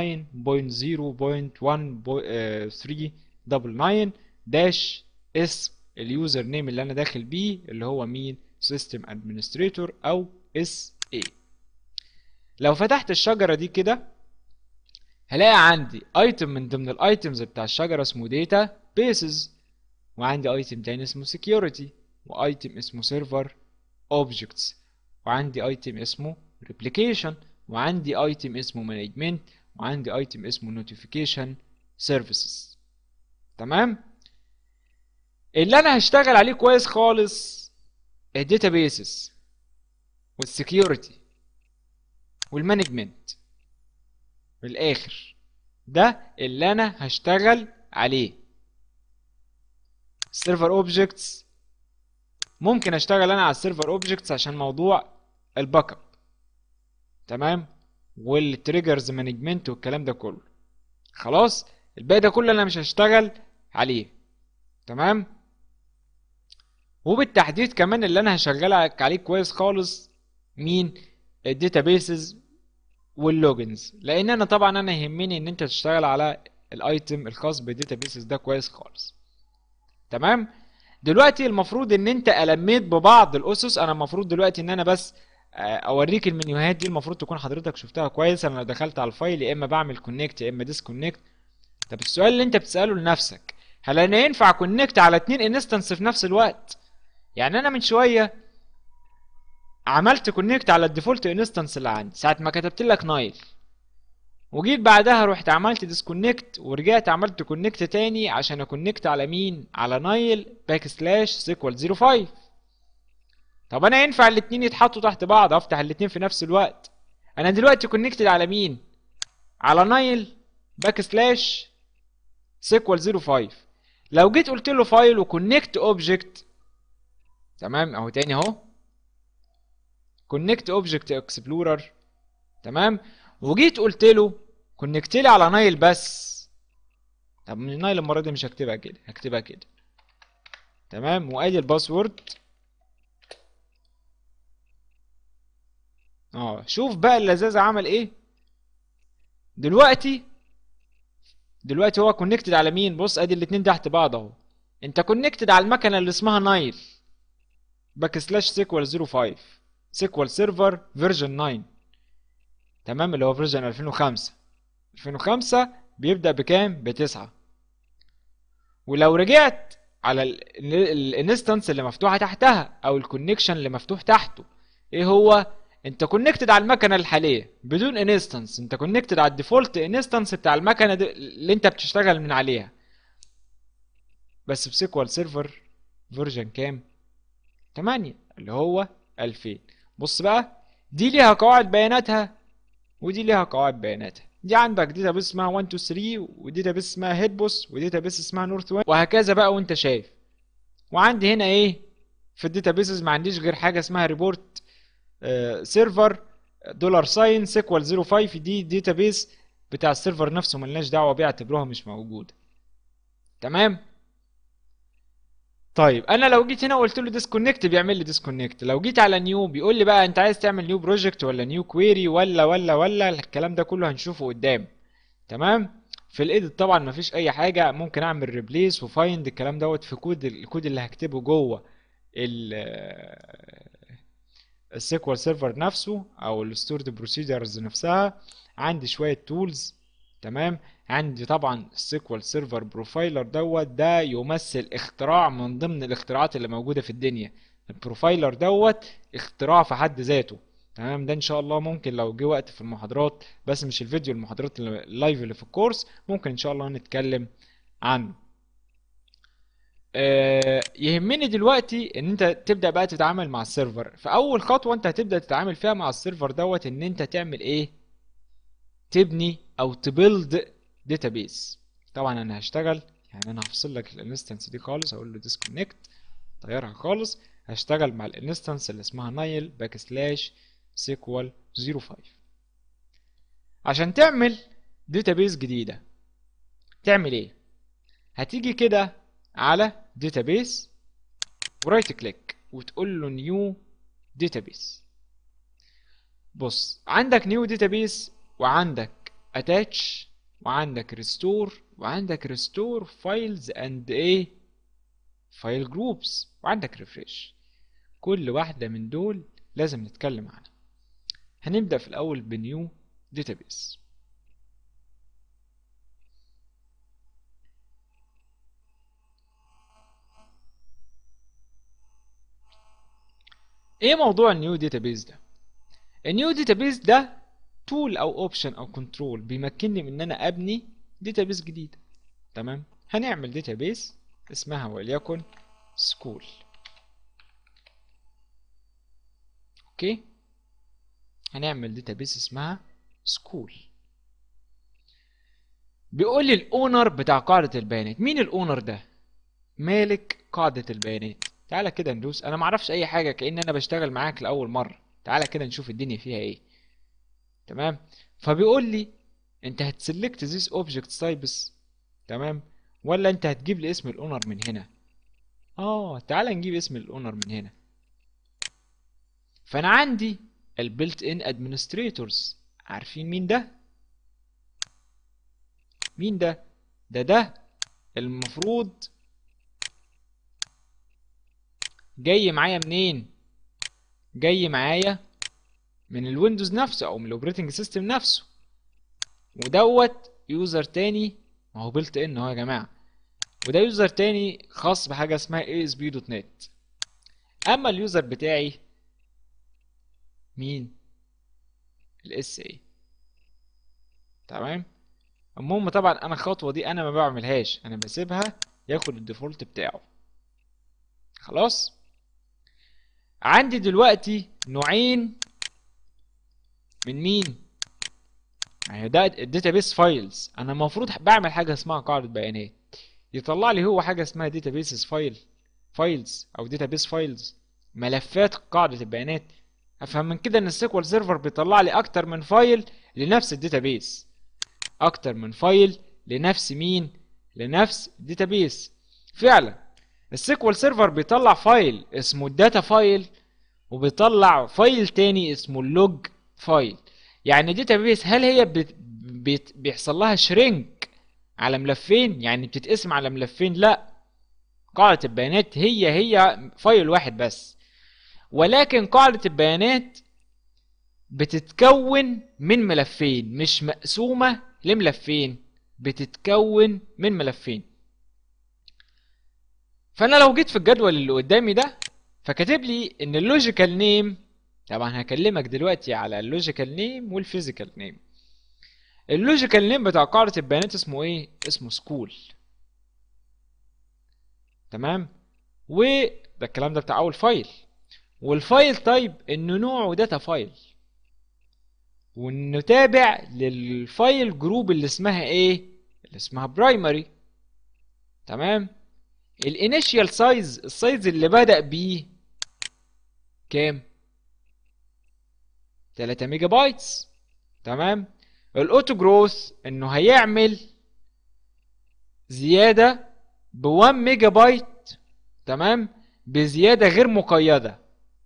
9.0.1.399 داش اسم اليوزر نيم اللي انا داخل بيه اللي هو مين سيستم ادمنستريتور او اس اي لو فتحت الشجره دي كده هلاقي عندي ايتم من ضمن الايتمز بتاع الشجره اسمه داتا بيسز وعندي ايتم تاني اسمه security وايتم اسمه server objects وعندي ايتم اسمه replication وعندي ايتم اسمه management وعندي ايتم اسمه notification services تمام اللي انا هشتغل عليه كويس خالص الداتابيسز والسكيورتي والمانجمنت من الاخر ده اللي انا هشتغل عليه السيرفر اوبجكتس ممكن اشتغل انا على السيرفر اوبجكتس عشان موضوع الباك اب تمام والتريجرز مانجمنت والكلام ده كله خلاص الباقي ده كله انا مش هشتغل عليه تمام وبالتحديد كمان اللي انا هشغلك عليه كويس خالص مين الداتابيسز واللوجنز لان انا طبعا انا يهمني ان انت تشتغل على الايتم الخاص بالداتابيسز ده كويس خالص تمام دلوقتي المفروض ان انت الميت ببعض الاسس انا المفروض دلوقتي ان انا بس آه، اوريك المنيوهات دي المفروض تكون حضرتك شفتها كويس انا لو دخلت على الفايل يا اما بعمل كونكت يا اما ديسكونكت طب السؤال اللي انت بتساله لنفسك هل انا ينفع كونكت على اتنين انستنس في نفس الوقت يعني انا من شويه عملت كونكت على الديفولت انستنس اللي عندي ساعه ما كتبت لك نايل وجيت بعدها رحت عملت ديسكونكت ورجعت عملت كونكت تاني عشان اكونكت على مين على نايل باك سلاش سيكوال 05 طب انا ينفع الاتنين يتحطوا تحت بعض افتح الاتنين في نفس الوقت انا دلوقتي كونكتد على مين على نايل باك سلاش سيكوال 05 لو جيت قلت له فايل وكونكت اوبجكت تمام اهو تاني اهو كونكت اوبجكت اكسبلورر تمام وجيت قلت له كونكت لي على نايل بس طب من نايل المره دي مش هكتبها كده هكتبها كده تمام وادي الباسورد اه شوف بقى اللذاذه عمل ايه دلوقتي دلوقتي هو كونكتد على مين بص ادي الاتنين تحت بعض اهو انت كونكتد على المكنه اللي اسمها نايل باك سلاش سيكوال 05 سيكوال سيرفر فيرجن 9 تمام اللي هو فيرجن 2005 2005 بيبدأ بكام بتسعة ولو رجعت على الانستنس اللي مفتوحة تحتها او الكونكشن اللي مفتوح تحته ايه هو انت كونكتد على المكنة الحالية بدون انستنس انت كونكتد على الديفولت انستنس بتاع المكنة دي اللي انت بتشتغل من عليها بس بسيكوال سيرفر فيرجن كام 8 اللي هو 2000 بص بقى دي ليها قواعد بياناتها ودي ليها قواعد بياناتها دي عندك داتا بيس اسمها 1 2 3 وداتا بيس اسمها هيد بوس وداتا بيس اسمها نورث وين وهكذا بقى وانت شايف وعندي هنا ايه في الداتا بيسز ما عنديش غير حاجه اسمها ريبورت سيرفر دولار ساين سيكوال 05 دي داتا بيس بتاع السيرفر نفسه ملناش دعوه بيه اعتبروها مش موجوده تمام طيب انا لو جيت هنا وقلت له ديسكونكت بيعمل لي ديسكونكت لو جيت على نيو بيقول لي بقى انت عايز تعمل نيو بروجكت ولا نيو كويري ولا ولا ولا الكلام ده كله هنشوفه قدام تمام في الايديت طبعا مفيش اي حاجه ممكن اعمل ريبليس وفايند الكلام دوت في كود الكود اللي هكتبه جوه السيكوال سيرفر نفسه او الستورد بروسيجرز نفسها عندي شويه تولز تمام عندي طبعا السيكوال سيرفر بروفايلر دوت ده يمثل اختراع من ضمن الاختراعات اللي موجوده في الدنيا البروفايلر دوت اختراع في حد ذاته تمام ده ان شاء الله ممكن لو جه وقت في المحاضرات بس مش الفيديو المحاضرات اللايف اللي في الكورس ممكن ان شاء الله نتكلم عنه آه يهمني دلوقتي ان انت تبدا بقى تتعامل مع السيرفر فاول خطوه انت هتبدا تتعامل فيها مع السيرفر دوت ان انت تعمل ايه تبني او تبيلد داتابيس طبعا انا هشتغل يعني انا هفصل لك الانستنس دي خالص اقول له ديسكونكت طيرها خالص هشتغل مع الانستنس اللي اسمها نايل باك سلاش سيكوال 05 عشان تعمل داتابيس جديده تعمل ايه هتيجي كده على داتابيس ورايت كليك وتقول له نيو داتابيس بص عندك نيو داتابيس وعندك اتاتش وعندك ريستور وعندك ريستور فايلز اند ايه فايل جروبس وعندك ريفريش كل واحدة من دول لازم نتكلم عنها هنبدأ في الأول بنيو داتابيس ايه موضوع النيو داتابيس ده النيو داتابيس ده تول او اوبشن او كنترول بيمكنني من ان انا ابني داتابيس جديده تمام هنعمل داتابيس اسمها وليكن سكول اوكي هنعمل داتابيس اسمها سكول بيقول لي الاونر بتاع قاعده البيانات مين الاونر ده مالك قاعده البيانات تعالى كده ندوس انا معرفش اي حاجه كأن انا بشتغل معاك لاول مره تعالى كده نشوف الدنيا فيها ايه تمام فبيقول لي انت هتسلكت ذيس اوبجكت تايبس تمام ولا انت هتجيب لي اسم الاونر من هنا اه تعالى نجيب اسم الاونر من هنا فانا عندي البيلت ان ادمنستريتورز عارفين مين ده مين ده ده ده المفروض جاي معايا منين جاي معايا من الويندوز نفسه او من الاوبريتنج سيستم نفسه ودوت يوزر تاني ما هو بيلت ان اهو يا جماعه وده يوزر تاني خاص بحاجه اسمها ASP.NET اما اليوزر بتاعي مين الاس اي تمام المهم طبعا انا الخطوه دي انا ما بعملهاش انا بسيبها ياخد الديفولت بتاعه خلاص عندي دلوقتي نوعين من مين يعني ده الداتابيس فايلز انا المفروض بعمل حاجه اسمها قاعده بيانات يطلع لي هو حاجه اسمها داتابيسز فايل فايلز او داتابيس فايلز ملفات قاعده البيانات افهم من كده ان السيكوال سيرفر بيطلع لي اكتر من فايل لنفس الداتابيس اكتر من فايل لنفس مين لنفس الداتابيس فعلا السيكوال سيرفر بيطلع فايل اسمه الداتا فايل وبيطلع فايل تاني اسمه اللوج فايل يعني الداتابيس هل هي بت... بت... بيحصل لها شرينك على ملفين يعني بتتقسم على ملفين لا قاعدة البيانات هي هي فايل واحد بس ولكن قاعدة البيانات بتتكون من ملفين مش مقسومة لملفين بتتكون من ملفين فانا لو جيت في الجدول اللي قدامي ده فكاتب لي ان اللوجيكال نيم طبعا هكلمك دلوقتي على اللوجيكال نيم والفيزيكال نيم اللوجيكال نيم بتاع قاعدة البيانات اسمه ايه اسمه سكول تمام وده الكلام ده بتاع اول فايل والفايل تايب انه نوعه داتا فايل وانه تابع للفايل جروب اللي اسمها ايه اللي اسمها برايمري تمام الانيشيال سايز السايز اللي بدأ بيه كام 3 ميجا بايتس تمام الاوتو جروث انه هيعمل زيادة ب 1 ميجا بايت تمام بزيادة غير مقيدة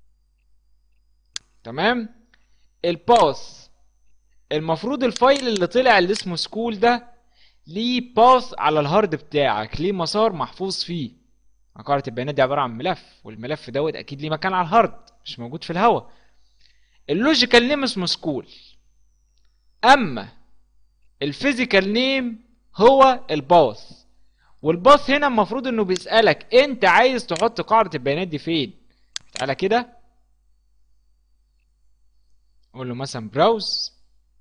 تمام الباث المفروض الفايل اللي طلع اللي اسمه سكول ده ليه باث على الهارد بتاعك ليه مسار محفوظ فيه قاعدة البيانات دي عبارة عن ملف والملف دوت اكيد ليه مكان على الهارد مش موجود في الهواء اللوجيكال نيم اسمه سكول اما الفيزيكال نيم هو الباث والباث هنا المفروض انه بيسألك انت عايز تحط قاعدة البيانات دي فين تعالى كده قول له مثلا براوز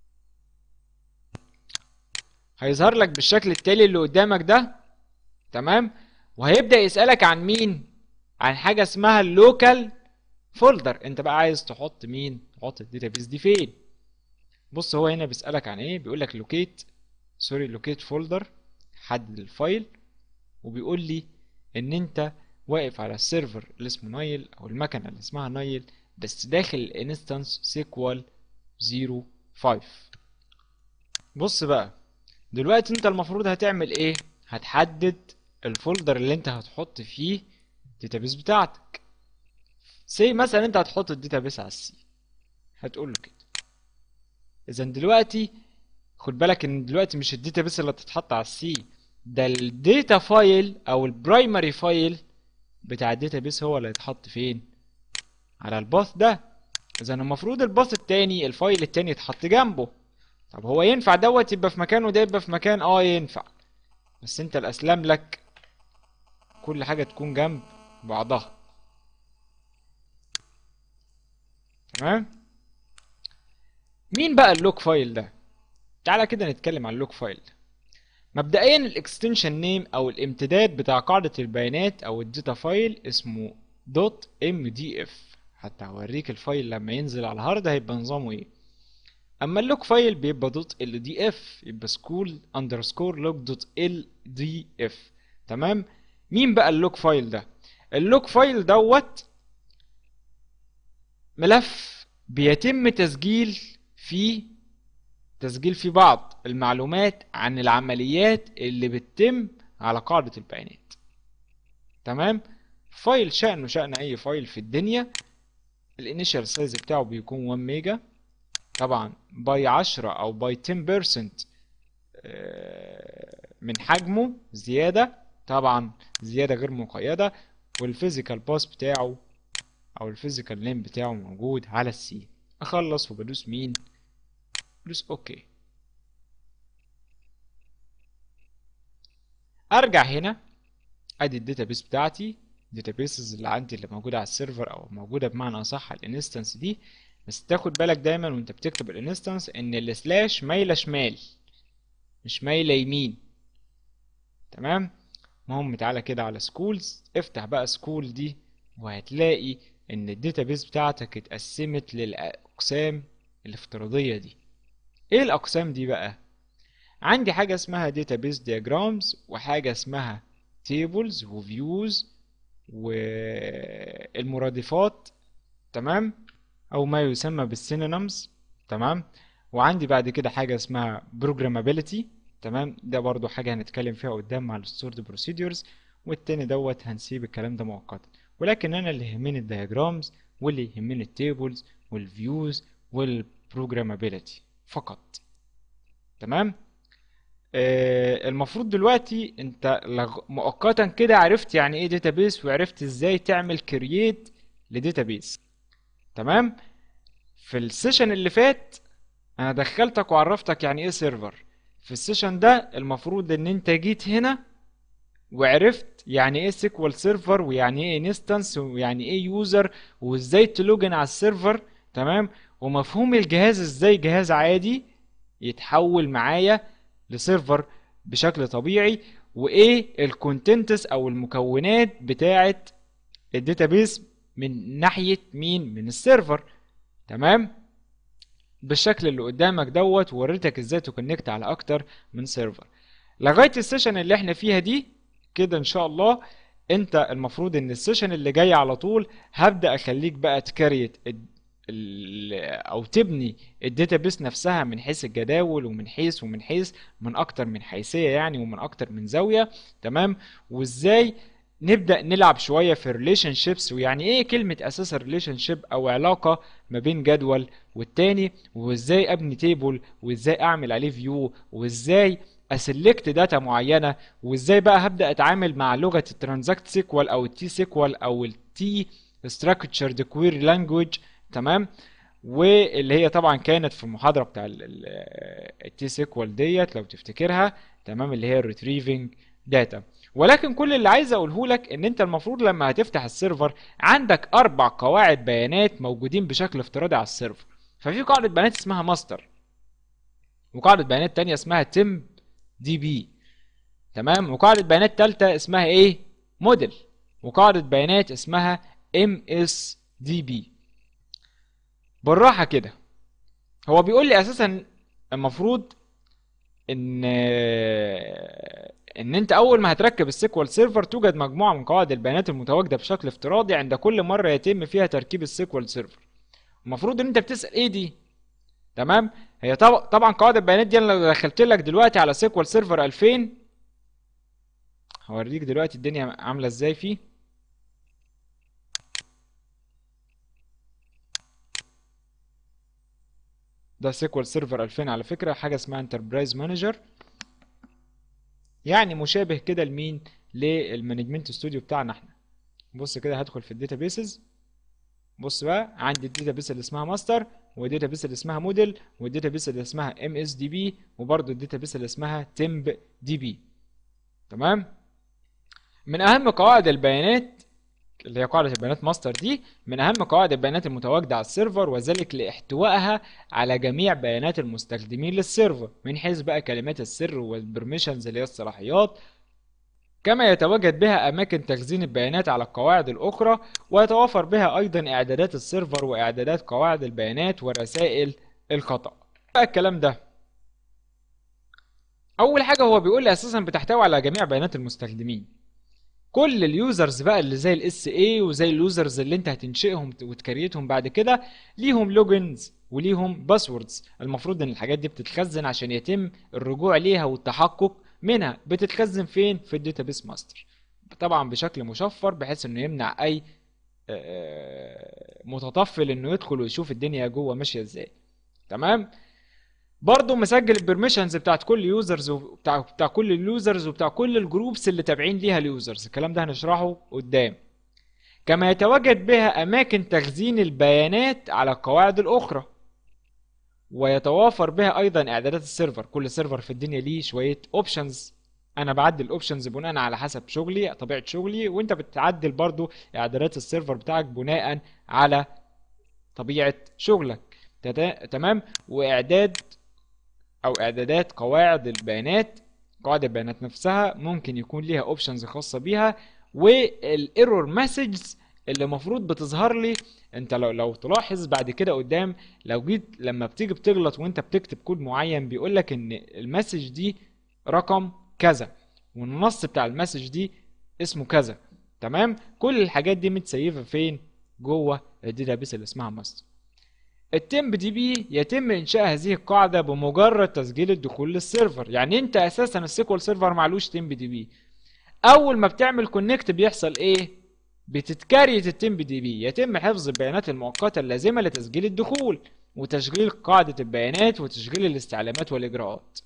هيظهر لك بالشكل التالي اللي قدامك ده تمام وهيبدأ يسألك عن مين عن حاجة اسمها اللوكال فولدر انت بقى عايز تحط مين تحط الداتابيس دي فين بص هو هنا بيسألك عن ايه بيقول لك لوكيت سوري لوكيت فولدر حدد الفايل وبيقول لي ان انت واقف على السيرفر اللي اسمه نايل او المكنه اللي اسمها نايل بس داخل الانستنس سيكوال 05 بص بقى دلوقتي انت المفروض هتعمل ايه هتحدد الفولدر اللي انت هتحط فيه الداتابيس بتاعتك سي مثلا انت هتحط الداتابيس على السي هتقول له كده اذا دلوقتي خد بالك ان دلوقتي مش الداتابيس اللي هتتحط على السي ده الداتا فايل او البرايمري فايل بتاع الداتابيس هو اللي هيتحط فين على الباث ده اذا المفروض الباث التاني الفايل التاني يتحط جنبه طب هو ينفع دوت يبقى في مكان وده يبقى في مكان اه ينفع بس انت الاسلم لك كل حاجه تكون جنب بعضها تمام مين بقى اللوك فايل ده تعالى كده نتكلم عن اللوك فايل مبدئيا الاكستنشن نيم او الامتداد بتاع قاعدة البيانات او الداتا فايل اسمه دوت ام دي اف حتى هوريك الفايل لما ينزل على الهارد هيبقى نظامه ايه اما اللوك فايل بيبقى دوت ال دي اف يبقى سكول اندرسكور لوك دوت ال دي اف تمام مين بقى اللوك فايل ده اللوك فايل دوت ملف بيتم تسجيل فيه تسجيل في بعض المعلومات عن العمليات اللي بتتم على قاعدة البيانات تمام فايل شأنه شأن أي فايل في الدنيا الانيشال سايز بتاعه بيكون 1 ميجا طبعا باي 10 أو باي 10% من حجمه زيادة طبعا زيادة غير مقيدة والفيزيكال باس بتاعه او الفيزيكال نيم بتاعه موجود على السي اخلص وبدوس مين بدوس اوكي ارجع هنا ادي الداتابيس بتاعتي الداتابيسز اللي عندي اللي موجوده على السيرفر او موجوده بمعنى اصح على الانستنس دي بس تاخد بالك دايما وانت بتكتب الانستنس ان السلاش مايله شمال مش مايله يمين تمام المهم تعالى كده على سكولز افتح بقى سكول دي وهتلاقي ان الداتابيس بتاعتك اتقسمت للاقسام الافتراضيه دي ايه الاقسام دي بقى عندي حاجه اسمها database diagrams وحاجه اسمها tables وviews والمرادفات تمام او ما يسمى بالسينونيمز تمام وعندي بعد كده حاجه اسمها programmability تمام ده برضو حاجه هنتكلم فيها قدام مع الستورد بروسيدورز والتاني دوت هنسيب الكلام ده مؤقتا ولكن انا اللي يهمني الدياجرامز واللي يهمني التيبلز والفيوز والبروجرامابيلتي فقط تمام آه المفروض دلوقتي انت لغ... مؤقتا كده عرفت يعني ايه داتابيس وعرفت ازاي تعمل كرييت لداتابيس تمام في السيشن اللي فات انا دخلتك وعرفتك يعني ايه سيرفر في السيشن ده المفروض ان انت جيت هنا وعرفت يعني ايه سيكوال سيرفر ويعني ايه انستنس ويعني ايه يوزر وازاي تلوجن على السيرفر تمام ومفهوم الجهاز ازاي جهاز عادي يتحول معايا لسيرفر بشكل طبيعي وايه الكونتنتس او المكونات بتاعه الداتابيس من ناحيه مين من السيرفر تمام بالشكل اللي قدامك دوت ووريتك ازاي تكونكت على اكتر من سيرفر لغايه السيشن اللي احنا فيها دي كده ان شاء الله انت المفروض ان السيشن اللي جاي على طول هبدا اخليك بقى تكريت او تبني الداتابيس نفسها من حيث الجداول ومن حيث ومن حيث من اكتر من حيثيه يعني ومن اكتر من زاويه تمام وازاي نبدا نلعب شويه في الريليشن شيبس ويعني ايه كلمه اساس الريليشن شيب او علاقه ما بين جدول والتاني وازاي ابني تيبل وازاي اعمل عليه فيو وازاي اسلكت داتا معينه وازاي بقى هبدا اتعامل مع لغه الترانزاكت سيكوال او التي سيكوال او التي structured query language تمام واللي هي طبعا كانت في المحاضره بتاع التي سيكوال ديت لو تفتكرها تمام اللي هي الريتريفنج داتا ولكن كل اللي عايز اقوله لك ان انت المفروض لما هتفتح السيرفر عندك اربع قواعد بيانات موجودين بشكل افتراضي على السيرفر ففي قاعده بيانات اسمها ماستر وقاعده بيانات تانية اسمها تمب دي بي تمام وقاعده بيانات تالتة اسمها ايه موديل وقاعده بيانات اسمها ام اس دي بي بالراحه كده هو بيقول لي اساسا المفروض ان ان انت اول ما هتركب السيكوال سيرفر توجد مجموعه من قواعد البيانات المتواجده بشكل افتراضي عند كل مره يتم فيها تركيب السيكوال سيرفر المفروض ان انت بتسال ايه دي تمام هي طب... طبعا قواعد البيانات دي انا لو دخلت لك دلوقتي على سيكوال سيرفر 2000 هوريك دلوقتي الدنيا عامله ازاي فيه ده سيكوال سيرفر 2000 على فكره حاجه اسمها انتربرايز مانجر يعني مشابه كده لمين للمانجمنت ستوديو بتاعنا احنا بص كده هدخل في الداتابيسز بص بقى عندي الداتابيس اللي اسمها ماستر والداتابيس اللي اسمها موديل والداتابيس اللي اسمها ام اس دي بي وبرده الداتابيس اللي اسمها تمب دي بي تمام من اهم قواعد البيانات اللي هي قاعدة البيانات ماستر دي من أهم قواعد البيانات المتواجدة على السيرفر وذلك لاحتوائها على جميع بيانات المستخدمين للسيرفر من حيث بقى كلمات السر والبرميشنز اللي هي الصلاحيات كما يتواجد بها أماكن تخزين البيانات على القواعد الأخرى ويتوفر بها أيضا إعدادات السيرفر وإعدادات قواعد البيانات ورسائل الخطأ بقى الكلام ده أول حاجة هو بيقول لي أساسا بتحتوي على جميع بيانات المستخدمين كل اليوزرز بقى اللي زي الاس اي وزي اليوزرز اللي انت هتنشئهم وتكريتهم بعد كده ليهم لوجنز وليهم باسوردز المفروض ان الحاجات دي بتتخزن عشان يتم الرجوع ليها والتحقق منها بتتخزن فين في الداتابيس ماستر طبعا بشكل مشفر بحيث انه يمنع اي متطفل انه يدخل ويشوف الدنيا جوه ماشيه ازاي تمام برضه مسجل البرميشنز بتاعت كل يوزرز وبتاع بتاع كل اليوزرز وبتاع كل الجروبس اللي تابعين ليها اليوزرز الكلام ده هنشرحه قدام كما يتواجد بها أماكن تخزين البيانات على القواعد الأخرى ويتوافر بها أيضا إعدادات السيرفر كل سيرفر في الدنيا ليه شوية اوبشنز أنا بعدل الاوبشنز بناء على حسب شغلي طبيعة شغلي وأنت بتعدل برضو إعدادات السيرفر بتاعك بناء على طبيعة شغلك تتا- تمام وإعداد أو إعدادات قواعد البيانات قواعد البيانات نفسها ممكن يكون ليها اوبشنز خاصة بيها والايرور مسجز اللي المفروض بتظهر لي انت لو لو تلاحظ بعد كده قدام لو جيت لما بتيجي بتغلط وانت بتكتب كود معين بيقول لك ان المسج دي رقم كذا والنص بتاع المسج دي اسمه كذا تمام كل الحاجات دي متسيفه فين جوه الداتابيس اللي اسمها ماستر التمب دي بي يتم انشاء هذه القاعده بمجرد تسجيل الدخول للسيرفر يعني انت اساسا السيكوال سيرفر معلوش تمب دي بي اول ما بتعمل كونكت بيحصل ايه بتتكريت التمب دي بي يتم حفظ البيانات المؤقته اللازمه لتسجيل الدخول وتشغيل قاعده البيانات وتشغيل الاستعلامات والاجراءات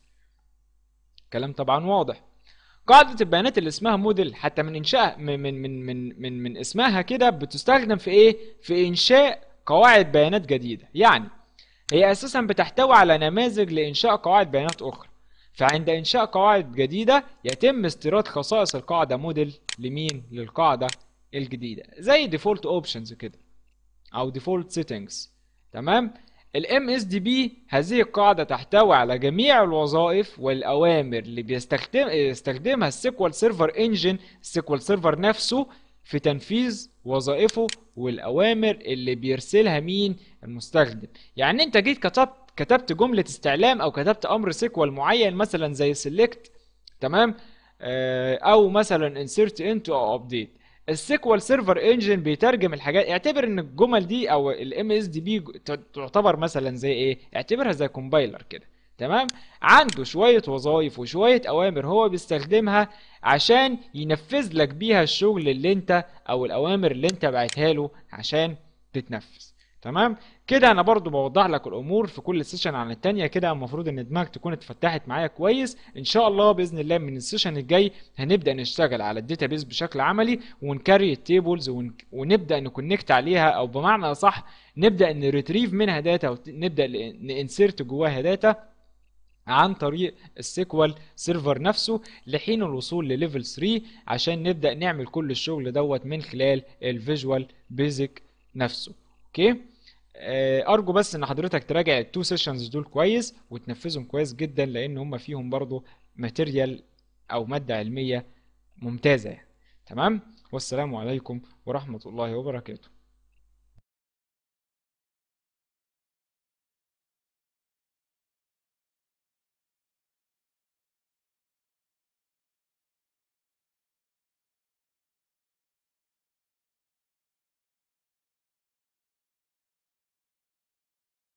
كلام طبعا واضح قاعدة البيانات اللي اسمها موديل حتى من انشاء من من من من من, من اسمها كده بتستخدم في ايه؟ في انشاء قواعد بيانات جديدة، يعني هي اساسا بتحتوي على نماذج لانشاء قواعد بيانات اخرى. فعند انشاء قواعد جديدة يتم استيراد خصائص القاعدة موديل لمين؟ للقاعدة الجديدة، زي ديفولت اوبشنز كده او ديفولت سيتنجز تمام؟ الام اس دي بي هذه القاعدة تحتوي على جميع الوظائف والأوامر اللي بيستخدم يستخدمها السيكوال سيرفر انجن السيكوال سيرفر نفسه في تنفيذ وظائفه والأوامر اللي بيرسلها مين المستخدم يعني انت جيت كتبت كتبت جملة استعلام او كتبت امر سيكوال معين مثلا زي select تمام آه، او مثلا insert into او update السيكوال سيرفر انجن بيترجم الحاجات اعتبر ان الجمل دي او الام اس دي بي تعتبر مثلا زي ايه اعتبرها زي كومبايلر كده تمام عنده شوية وظائف وشوية اوامر هو بيستخدمها عشان ينفذ لك بيها الشغل اللي انت او الاوامر اللي انت بعتها له عشان تتنفذ تمام كده انا برضو بوضح لك الامور في كل سيشن عن التانية كده المفروض ان دماغك تكون اتفتحت معايا كويس ان شاء الله باذن الله من السيشن الجاي هنبدا نشتغل على الداتابيس بشكل عملي ونكري التيبلز ون... ونبدا نكونكت عليها او بمعنى اصح نبدا نريتريف منها داتا ونبدا نانسيرت جواها داتا عن طريق السيكوال سيرفر نفسه لحين الوصول لليفل 3 عشان نبدا نعمل كل الشغل دوت من خلال الفيجوال بيزك نفسه اوكي آه، ارجو بس ان حضرتك تراجع التو سيشنز دول كويس وتنفذهم كويس جدا لان هم فيهم برضو ماتيريال او ماده علميه ممتازه يعني. تمام والسلام عليكم ورحمه الله وبركاته